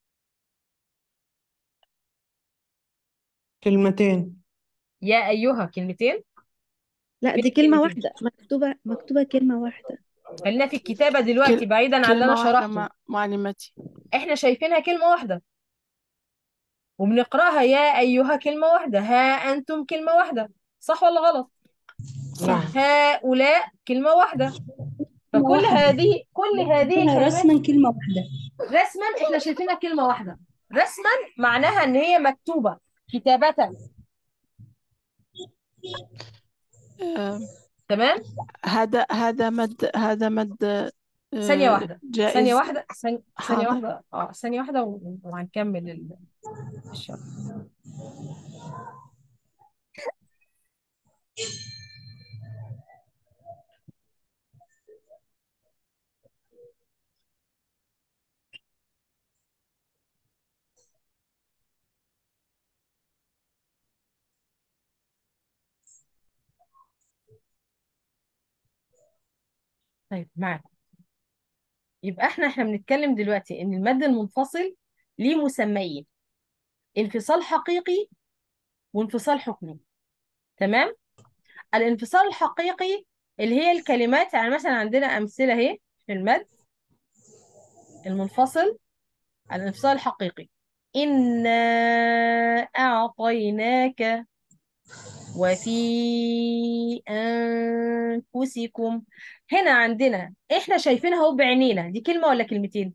كلمتين يا أيها كلمتين لا فين دي كلمة الكلمتين؟ واحدة مكتوبة مكتوبة كلمة واحدة خلينا في الكتابة دلوقتي كل... بعيدا عن اللي كلمة أنا واحدة شرحته مع معلمتي إحنا شايفينها كلمة واحدة وبنقرأها يا أيها كلمة واحدة ها أنتم كلمة واحدة صح ولا غلط؟ نعم صح هؤلاء كلمة واحدة كلمة فكل واحدة هذه كل هذه شايفينها الكلمات رسما كلمة واحدة رسما احنا شايفينها كلمة واحدة رسما معناها ان هي مكتوبة كتابة آه، تمام هذا هذا مد هذا مد ثانية آه، واحدة ثانية جائز واحدة ثانية ثانية حاضر واحدة اه ثانية واحدة و- وهنكمل ال- الشرح طيب معاك يبقى احنا احنا بنتكلم دلوقتي ان المد المنفصل ليه مسميين انفصال حقيقي وانفصال حكمي تمام الانفصال الحقيقي اللي هي الكلمات يعني مثلا عندنا امثله اهي في المد المنفصل الانفصال الحقيقي إنا أعطيناك وفي أنفسكم هنا عندنا إحنا شايفينها اهو بعينينا دي كلمة ولا كلمتين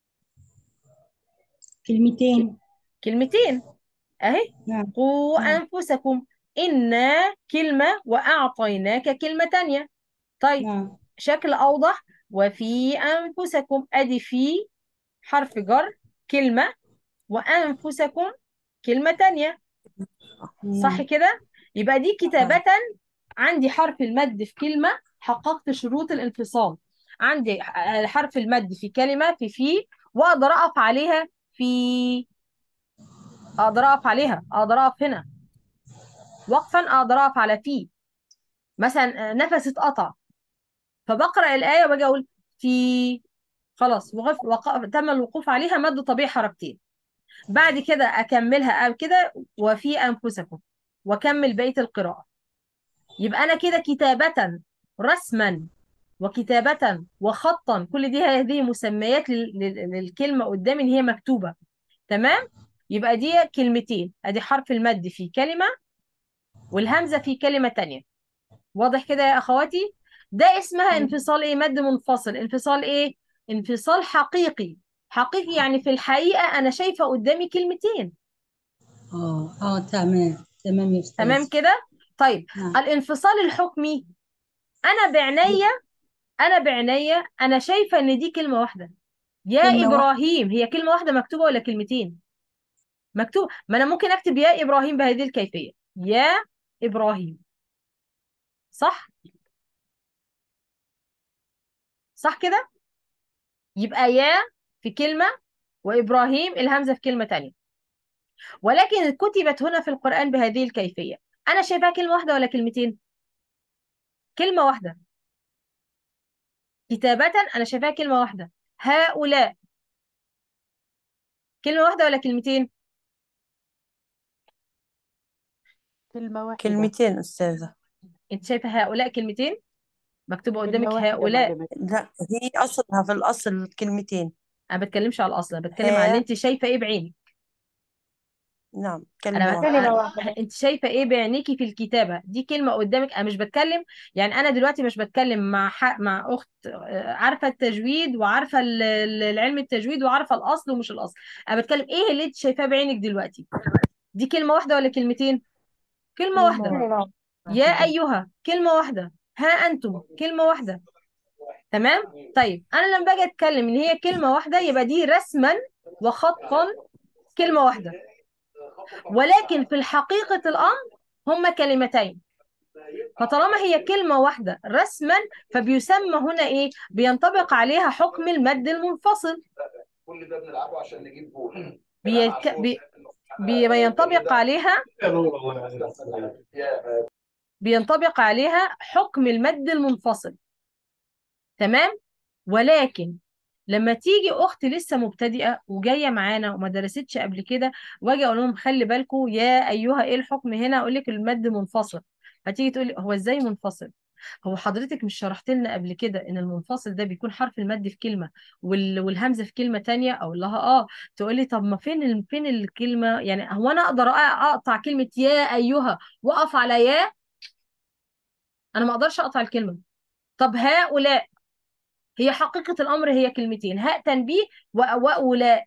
كلمتين كلمتين أهي نعم قوا نعم أنفسكم إنا كلمة وأعطيناك كلمة تانية طيب نعم شكل أوضح وفي أنفسكم أدي في حرف جر كلمة وأنفسكم كلمة تانية صح نعم كده يبقى دي نعم كتابة عندي حرف المد في كلمة حققت شروط الانفصال عندي ح- حرف المد في كلمة في في وأقدر أقف عليها في أقدر أقف عليها أقدر أقف هنا وقفا أقدر أقف على في مثلا آه، نفسي اتقطع فبقرأ الآية وباجي أقول في خلاص وقف وق... تم الوقوف عليها مد طبيعي حركتين بعد كده أكملها أو كده وفي أنفسكم وأكمل بقية القراءة يبقى أنا كده كتابة رسما وكتابة وخطا كل دي هذه مسميات لل- لل- للكلمة قدامي إن هي مكتوبة تمام يبقى دي كلمتين ادي حرف المد في كلمة والهمزة في كلمة تانية واضح كده يا اخواتي ده اسمها انفصال ايه مد منفصل انفصال ايه انفصال حقيقي حقيقي يعني في الحقيقة انا شايفة قدامي كلمتين اه اه تمام تمام يا تمام أستاذ كده طيب نعم الانفصال الحكمي انا بعناية انا بعناية انا شايفة ان دي كلمة واحدة يا كلمة واحدة ابراهيم هي كلمة واحدة مكتوبة ولا كلمتين مكتوب ما انا ممكن اكتب يا ابراهيم بهذه الكيفية يا ابراهيم صح صح كده يبقى يا في كلمة وإبراهيم الهمزة في كلمة تانية ولكن كتبت هنا في القرآن بهذه الكيفية أنا شايفاها كلمة واحدة ولا كلمتين كلمة واحدة كتابة أنا شايفاها كلمة واحدة هؤلاء كلمة واحدة ولا كلمتين كلمة واحدة كلمتين أستاذة أنت شايفة هؤلاء كلمتين مكتوبة كلمة قدامك واحدة هؤلاء معلمة لا هي أصلها في الأصل كلمتين أنا ما بتكلمش على الأصل أنا بتكلم على اللي ها أنت شايفة إيه بعينك نعم انا كلمة بت... واحدة كلمة أنا... واحدة انت شايفه ايه بعينيكي في الكتابه دي كلمه قدامك انا مش بتكلم يعني انا دلوقتي مش بتكلم مع ح... مع اخت آه، عارفه التجويد وعارفه ال- ال- العلم التجويد وعارفه الاصل ومش الاصل انا بتكلم ايه اللي انت شايفاه بعينك دلوقتي دي كلمه واحده ولا كلمتين كلمه كلمة واحده واحدة يا ايها كلمه واحده ها انتم كلمه واحده تمام طيب انا لما باجي اتكلم ان هي كلمه واحده يبقى دي رسما وخطا كلمه واحده ولكن في الحقيقه الامر هما كلمتين فطالما هي كلمة واحدة رسما فبيسمى هنا إيه؟ بينطبق عليها حكم المد المنفصل كل ده بنلعبه عشان نجيب جول بيك... بي... بي... بينطبق عليها بينطبق عليها حكم المد المنفصل تمام ولكن لما تيجي اخت لسه مبتدئه وجايه معانا وما درستش قبل كده واجي اقول لهم خلي بالكم يا ايها ايه الحكم هنا اقول لك المد منفصل هتيجي تقولي هو ازاي منفصل هو حضرتك مش شرحت لنا قبل كده ان المنفصل ده بيكون حرف المد في كلمه وال... والهمزه في كلمه تانية اقول لها اه تقولي طب ما فين ال... فين الكلمه يعني هو انا اقدر أ- اقطع كلمه يا ايها واقف على يا انا ما اقدرش اقطع الكلمه طب هؤلاء هي حقيقه الامر هي كلمتين هاء تنبيه واولاء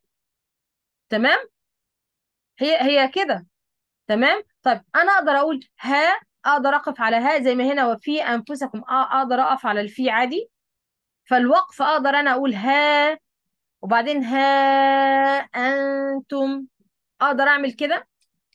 تمام هي هي كده تمام طيب انا اقدر اقول ها اقدر اقف على ها زي ما هنا وفي انفسكم أ- اقدر اقف على الفي عادي فالوقف اقدر انا اقول ها وبعدين ها انتم اقدر اعمل كده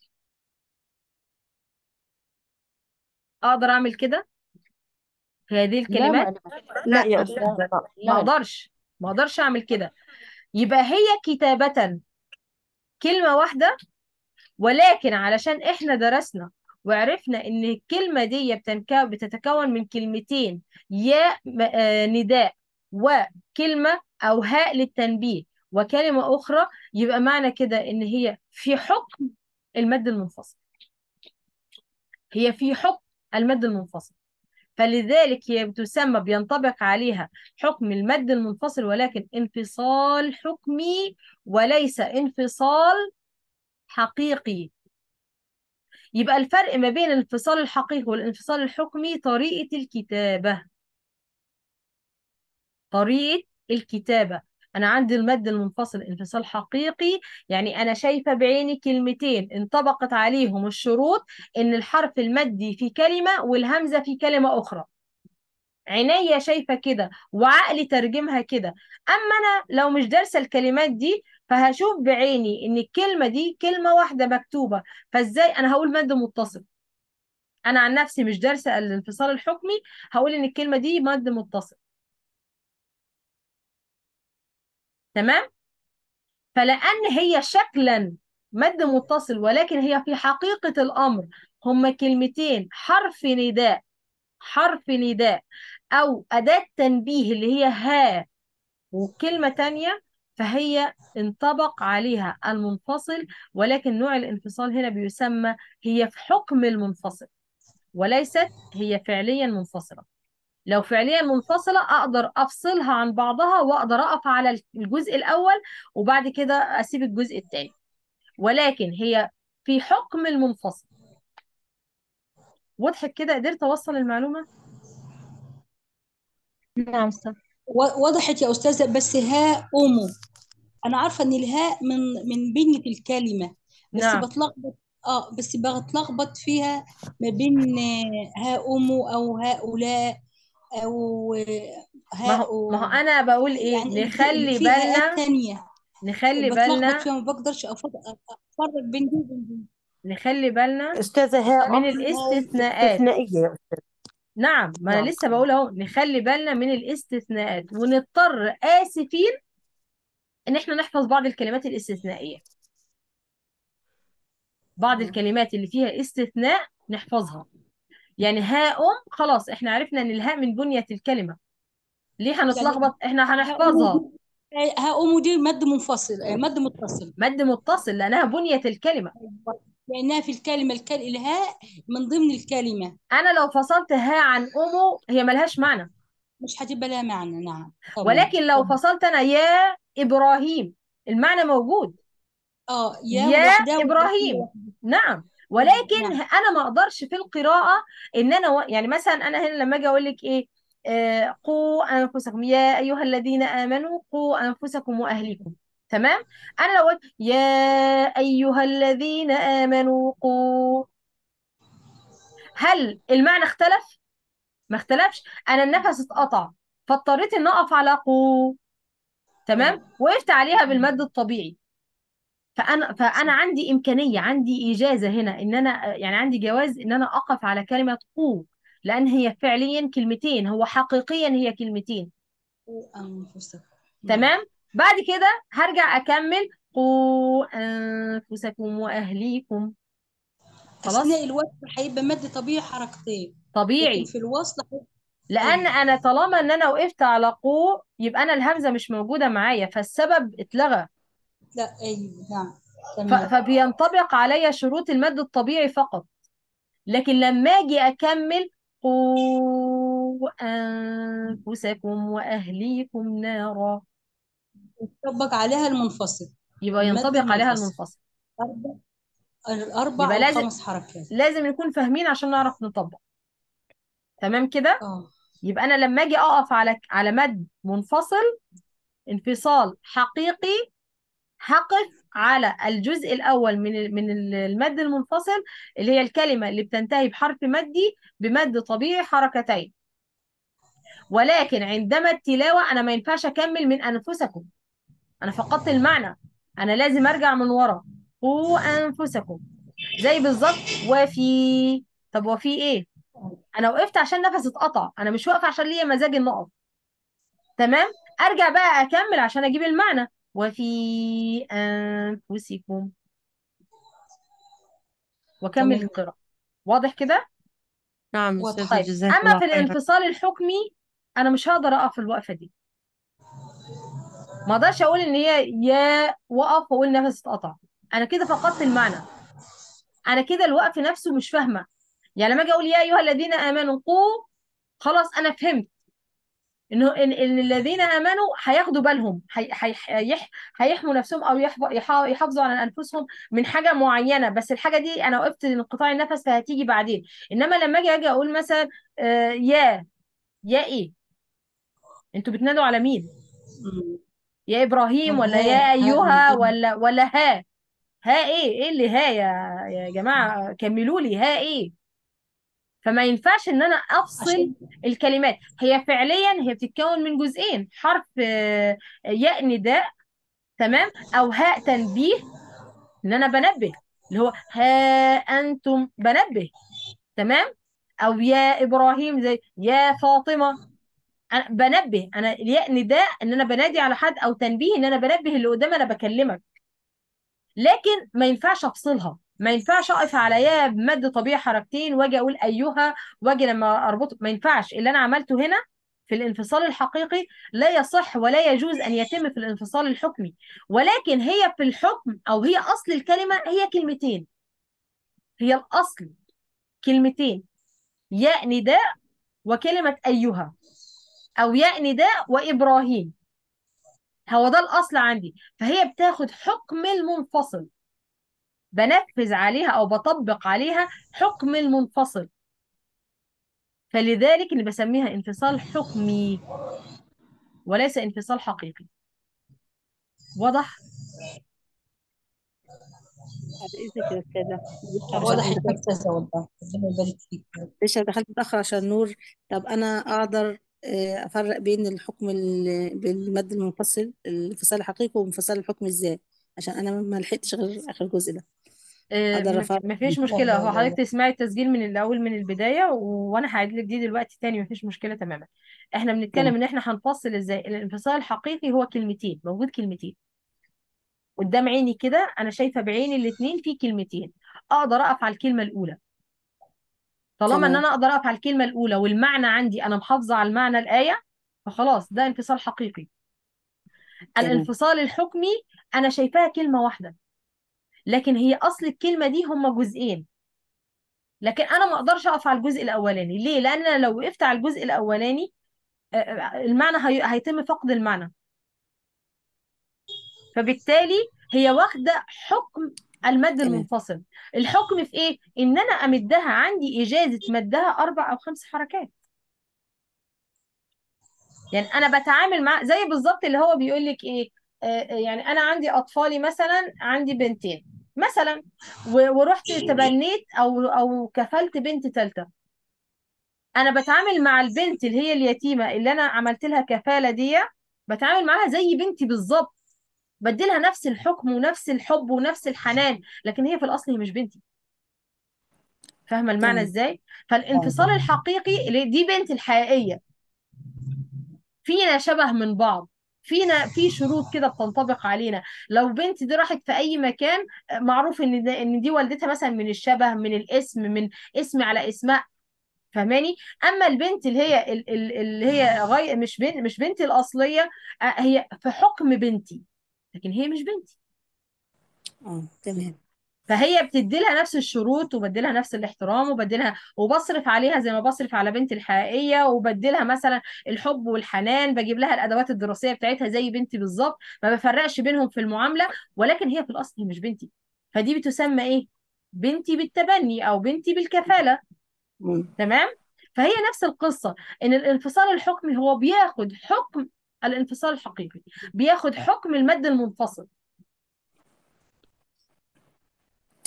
اقدر اعمل كده في هذه لا الكلمات معلمة لا يا لا أستاذة لا ما لا اقدرش ما اقدرش اعمل كده يبقى هي كتابة كلمة واحدة ولكن علشان احنا درسنا وعرفنا ان الكلمة دي بتنك- بتتكون من كلمتين يا م- آه، نداء وكلمة او هاء للتنبيه وكلمة اخرى يبقى معنى كده ان هي في حكم المد المنفصل هي في حكم المد المنفصل فلذلك هي بتسمى بينطبق عليها حكم المد المنفصل ولكن انفصال حكمي وليس انفصال حقيقي يبقى الفرق ما بين الانفصال الحقيقي والانفصال الحكمي طريقة الكتابة طريقة الكتابة أنا عندي المد المنفصل انفصال حقيقي يعني أنا شايفة بعيني كلمتين انطبقت عليهم الشروط إن الحرف المدي في كلمة والهمزة في كلمة أخرى عينيا شايفة كده وعقلي ترجمها كده أما أنا لو مش دارسة الكلمات دي فهشوف بعيني إن الكلمة دي كلمة واحدة مكتوبة فإزاي أنا هقول مد متصل أنا عن نفسي مش دارسة الانفصال الحكمي هقول إن الكلمة دي مد متصل تمام فلأن هي شكلا مد متصل ولكن هي في حقيقة الأمر هما كلمتين حرف نداء حرف نداء أو أداة تنبيه اللي هي ها وكلمة تانية فهي انطبق عليها المنفصل ولكن نوع الانفصال هنا بيسمى هي في حكم المنفصل وليست هي فعليا منفصلة لو فعليا منفصلة أقدر أفصلها عن بعضها وأقدر أقف على الجزء الأول وبعد كده أسيب الجزء الثاني ولكن هي في حكم المنفصل وضحت كده قدرت أوصل المعلومة نعم أستاذ و- وضحت يا أستاذة بس ها أمو أنا عارفة إن الهاء من من بنية الكلمة بس نعم بتلخبط اه بس بتلخبط فيها ما بين آه، ها أمو أو هؤلاء أو آه، ما هو ما هو هاء أنا بقول إيه يعني نخلي في هاءات بالنا تانية نخلي بتلخبط بالنا فيها ما بقدرش أفرق أفرق بين دي وبين دي نخلي بالنا أستاذة هاء من هاء الاستثناءات استثنائية يا أستاذة نعم ما أنا نعم لسه بقول أهو نخلي بالنا من الاستثناءات ونضطر آسفين إن إحنا نحفظ بعض الكلمات الاستثنائية بعض آه. الكلمات اللي فيها استثناء نحفظها يعني هاء خلاص إحنا عرفنا إن الهاء من بنية الكلمة ليه يعني هنتلخبط إحنا ها أمو هنحفظها دي ها أمو دي مد منفصل آه، مد متصل مد متصل لأنها بنية الكلمة لأنها في الكلمة الكل... الهاء من ضمن الكلمة أنا لو فصلت ها عن أمه هي ملهاش معنى مش هتبقى لها معنى نعم تمام ولكن لو تمام فصلت أنا يا إبراهيم المعنى موجود اه يا يا لوحدها والإبراهيم إبراهيم لوحدها نعم ولكن نعم أنا ما أقدرش في القراءة إن أنا و... يعني مثلا أنا هنا لما أجي أقول لك إيه آه قوا أنفسكم يا أيها الذين آمنوا قوا أنفسكم وأهليكم تمام أنا لو قلت يا أيها الذين آمنوا قوا هل المعنى اختلف؟ ما اختلفش أنا النفس اتقطع فاضطريت إن أقف على قوا تمام اه وقفت عليها بالمد الطبيعي فانا فانا عندي امكانيه عندي اجازه هنا ان انا يعني عندي جواز ان انا اقف على كلمه قو لان هي فعليا كلمتين هو حقيقيا هي كلمتين أنفسكم نعم تمام بعد كده هرجع اكمل قوا انفسكم واهليكم خلاص أثناء الوصل هيبقى مد طبيعي حركتين لكن طبيعي في الوصل هيبقى لان أيوه انا طالما ان انا وقفت على قو يبقى انا الهمزه مش موجوده معايا فالسبب اتلغى لا أيوه نعم ف- تمام فبينطبق عليا شروط المد الطبيعي فقط لكن لما اجي اكمل قوا انفسكم واهليكم نارا يطبق عليها المنفصل يبقى المد ينطبق عليها المنفصل المنفصل أربع الأربع يبقى أو لازم خمس حركات لازم نكون فاهمين عشان نعرف نطبق تمام كده اه يبقى انا لما اجي اقف على على مد منفصل انفصال حقيقي هقف على الجزء الأول من ال- من ال- المد المنفصل اللي هي الكلمة اللي بتنتهي بحرف مدي بمد طبيعي حركتين ولكن عندما التلاوة أنا ما ينفعش أكمل من أنفسكم أنا فقدت المعنى أنا لازم أرجع من ورا قوا أنفسكم زي بالظبط وفي طب وفي إيه؟ أنا وقفت عشان نفسي اتقطع أنا مش واقفة عشان ليا مزاج إن أقف تمام أرجع بقى أكمل عشان أجيب المعنى وفي أنفسكم وأكمل تمام القراءة واضح كده؟ نعم واضح أستاذة طيب جزاك أما الله في خيرا الانفصال الحكمي أنا مش هقدر أقف الوقفة دي ما اقدرش اقول ان هي يا وقف واقول نفسي اتقطع انا كده فقدت المعنى انا كده الوقف نفسه مش فاهمه يعني لما اجي اقول يا ايها الذين امنوا قوا خلاص انا فهمت انه ان, إن الذين امنوا هياخدوا بالهم هي هي هيح هيحموا نفسهم او يحف- يح- يحافظوا على انفسهم من حاجه معينه بس الحاجه دي انا وقفت انقطاع النفس فهتيجي بعدين انما لما اجي اجي اقول مثلا آه يا يا ايه انتوا بتنادوا على مين مم. يا ابراهيم طب ولا ها يا ها ايها من ولا ولا ها ها ايه ايه اللي ها يا يا جماعه كملوا لي ها ايه فما ينفعش ان انا افصل عشان الكلمات هي فعليا هي بتتكون من جزئين حرف آه، ياء نداء تمام او هاء تنبيه ان انا بنبه اللي هو ها انتم بنبه تمام او يا ابراهيم زي يا فاطمه انا بنبه انا الياء نداء ان انا بنادي على حد او تنبيه ان انا بنبه اللي قدام انا بكلمك لكن ما ينفعش افصلها ما ينفعش اقف على يا بمد طبيعي حركتين واجي اقول ايها واجي لما اربطه ما ينفعش اللي انا عملته هنا في الانفصال الحقيقي لا يصح ولا يجوز ان يتم في الانفصال الحكمي ولكن هي في الحكم او هي اصل الكلمه هي كلمتين هي الاصل كلمتين ياء نداء وكلمه ايها او ياء نداء وابراهيم هو ده الاصل عندي فهي بتاخد حكم المنفصل بنفذ عليها او بطبق عليها حكم المنفصل فلذلك اللي بسميها انفصال حكمي وليس انفصال حقيقي واضح بعد إذنك يا أستاذة معلش عشان واضح أنا يا دخلت أستاذة والله ربنا يبارك فيك معلش أنا دخلت متأخر عشان نور طب أنا أقدر آه، أفرق بين الحكم ال- بالمد المنفصل الانفصال الحقيقي وانفصال الحكم إزاي عشان أنا ما لحقتش غير آخر جزء ده آه، أقدر م- أفرق مفيش لا مشكلة لا هو لا حضرتك لا تسمعي التسجيل من الأول من البداية و... وأنا هعيد لك دي دلوقتي تاني مفيش مشكلة تماما احنا بنتكلم تمام إن احنا هنفصل إزاي الانفصال الحقيقي هو كلمتين موجود كلمتين قدام عيني كده أنا شايفة بعيني الاتنين في كلمتين أقدر أقف على الكلمة الأولى طالما إن تمام أنا أقدر أقف على الكلمة الأولى والمعنى عندي أنا محافظة على المعنى الآية فخلاص ده انفصال حقيقي تمام الانفصال الحكمي أنا شايفاها كلمة واحدة لكن هي أصل الكلمة دي هما جزئين لكن انا ما اقدرش اقف على الجزء الاولاني ليه لان أنا لو وقفت على الجزء الاولاني آه، آه، المعنى هي... هيتم فقد المعنى فبالتالي هي واخده حكم المد تمام المنفصل الحكم في ايه ان انا امدها عندي اجازه مدها اربع او خمس حركات يعني انا بتعامل مع زي بالظبط اللي هو بيقول لك ايه آه، آه، يعني انا عندي اطفالي مثلا عندي بنتين مثلا و- ورحت تبنيت او او كفلت بنت ثالثه انا بتعامل مع البنت اللي هي اليتيمه اللي انا عملت لها كفاله دي بتعامل معاها زي بنتي بالظبط بديلها نفس الحكم ونفس الحب ونفس الحنان لكن هي في الاصل هي مش بنتي فاهمه المعنى تمام ازاي فالانفصال الحقيقي اللي دي بنت الحقيقيه فينا شبه من بعض فينا في شروط كده بتنطبق علينا لو بنت دي راحت في اي مكان آه، معروف ان ده ان دي والدتها مثلا من الشبه من الاسم من اسم على اسمها فاهماني اما البنت اللي هي ال- ال- اللي هي غير مش بنت مش بنتي الاصليه آه، هي في حكم بنتي لكن هي مش بنتي اه تمام فهي بتدي لها نفس الشروط وبدي لها نفس الاحترام وبدي لها وبصرف عليها زي ما بصرف على بنتي الحقيقيه وبدي لها مثلا الحب والحنان بجيب لها الادوات الدراسيه بتاعتها زي بنتي بالظبط ما بفرقش بينهم في المعامله ولكن هي في الاصل هي مش بنتي فدي بتسمى ايه بنتي بالتبني او بنتي بالكفاله مم. تمام فهي نفس القصة إن الانفصال الحكمي هو بياخد حكم الانفصال الحقيقي بياخد حكم المد المنفصل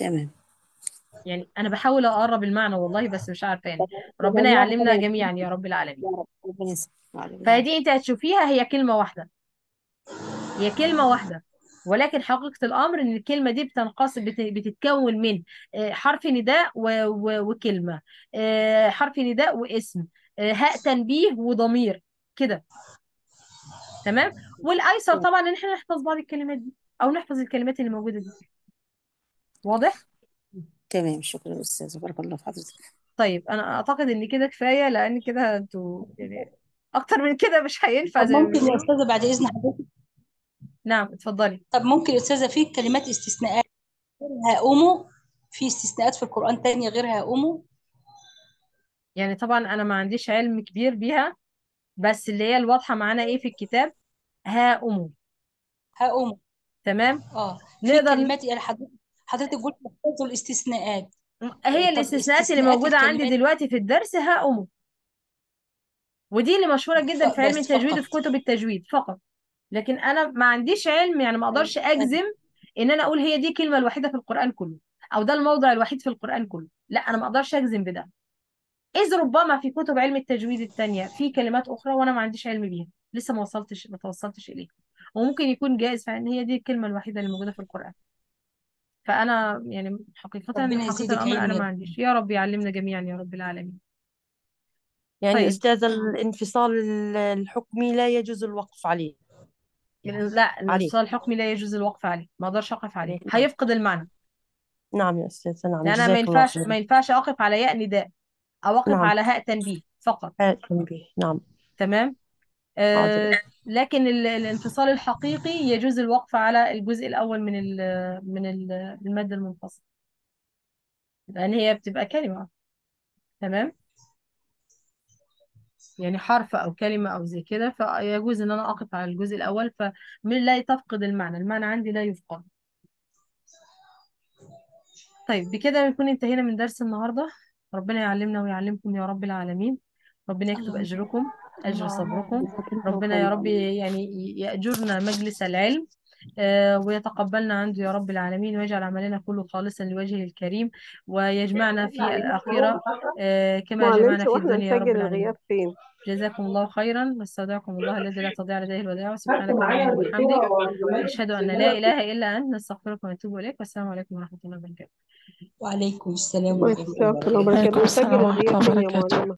تمام يعني انا بحاول اقرب المعنى والله بس مش عارفه يعني ربنا جزاك الله يعلمنا خير جميعا يا رب العالمين يا رب ربنا يسلمك وعليكم فدي انت هتشوفيها هي كلمه واحده هي كلمه واحده ولكن حقيقه الامر ان الكلمه دي بتنقسم بت- بتتكون من آه، حرف نداء و- و- وكلمه آه، حرف نداء واسم آه، هاء تنبيه وضمير كده تمام والايسر طبعا ان احنا نحفظ بعض الكلمات دي او نحفظ الكلمات اللي موجوده دي واضح تمام شكرا أستاذ بارك الله في حضرتك طيب انا اعتقد ان كده كفايه لان كده انتوا يعني اكتر من كده مش هينفع طب زي ما ممكن يا بيقولوا أستاذة بعد إذن حضرتك نعم اتفضلي طب ممكن يا أستاذة في كلمات استثناءات غير هقوموا في استثناءات في القرآن تانية غير هقوموا يعني طبعا انا ما عنديش علم كبير بيها بس اللي هي الواضحه معانا ايه في الكتاب ها امه هقوموا تمام اه في نقدر كلمات يعني حضرتك حضرتك قلت احفظوا الاستثناءات هي طب الاستثناءات اللي استثناءات موجوده عندي الكلمات دلوقتي في الدرس ها امه ودي اللي مشهوره جدا ف- في علم بس التجويد فقط وفي كتب التجويد فقط لكن انا ما عنديش علم يعني ما اقدرش اجزم ان انا اقول هي دي الكلمه الوحيده في القران كله او ده الموضع الوحيد في القران كله لا انا ما اقدرش اجزم بده اذ ربما في كتب علم التجويد التانية في كلمات اخرى وانا ما عنديش علم بيها لسه ما وصلتش ما توصلتش اليها وممكن يكون جائز فان هي دي الكلمه الوحيده اللي موجوده في القران فانا يعني حقيقه ربنا حقيقه يزيدك الامر علم انا يا ما رب عنديش يا رب يعلمنا جميعا يا رب العالمين يعني طيب أستاذ الانفصال الحكمي لا يجوز الوقف عليه لا عليه الانفصال الحكمي لا يجوز الوقف عليه ما اقدرش اقف عليه عليه نعم هيفقد المعنى نعم يا أستاذ نعم لان انا ما جزاك الله ينفعش خيرا ما ينفعش اقف على ياء نداء او اقف نعم على هاء تنبيه فقط هذا تنبيه نعم تمام حاضر آه لكن ال- الانفصال الحقيقي يجوز الوقف على الجزء الاول من ال من ال المادة المنفصل لان هي بتبقى كلمة تمام يعني حرف او كلمة او زي كده فيجوز ان انا اقف على الجزء الاول فمن لا تفقد المعنى المعنى عندي لا يفقد طيب بكده نكون انتهينا من درس النهاردة ربنا يعلمنا ويعلمكم يا رب العالمين ربنا يكتب أجركم أجر صبركم جزاك الله ربنا يا خير رب يعني يأجرنا مجلس العلم آه، ويتقبلنا عنده يا رب العالمين ويجعل عملنا كله خالصا لوجهه الكريم ويجمعنا في الآخرة آه، كما جمعنا معلش في واحنا الدنيا يا رب نسجل العالمين الغياب فين جزاكم الله خيرا واستودعكم الله الذي لا تضيع لديه الودائع سبحانك اللهم وبحمدك نشهد أن لا إله إلا أنت نستغفرك ونتوب إليك والسلام عليكم ورحمة الله وبركاته وعليكم السلام ورحمة الله وجزاك الله وبركاته وبركاته عليكم نسجل السلام ورحمة الغياب الله فين يا وبركاته معلمة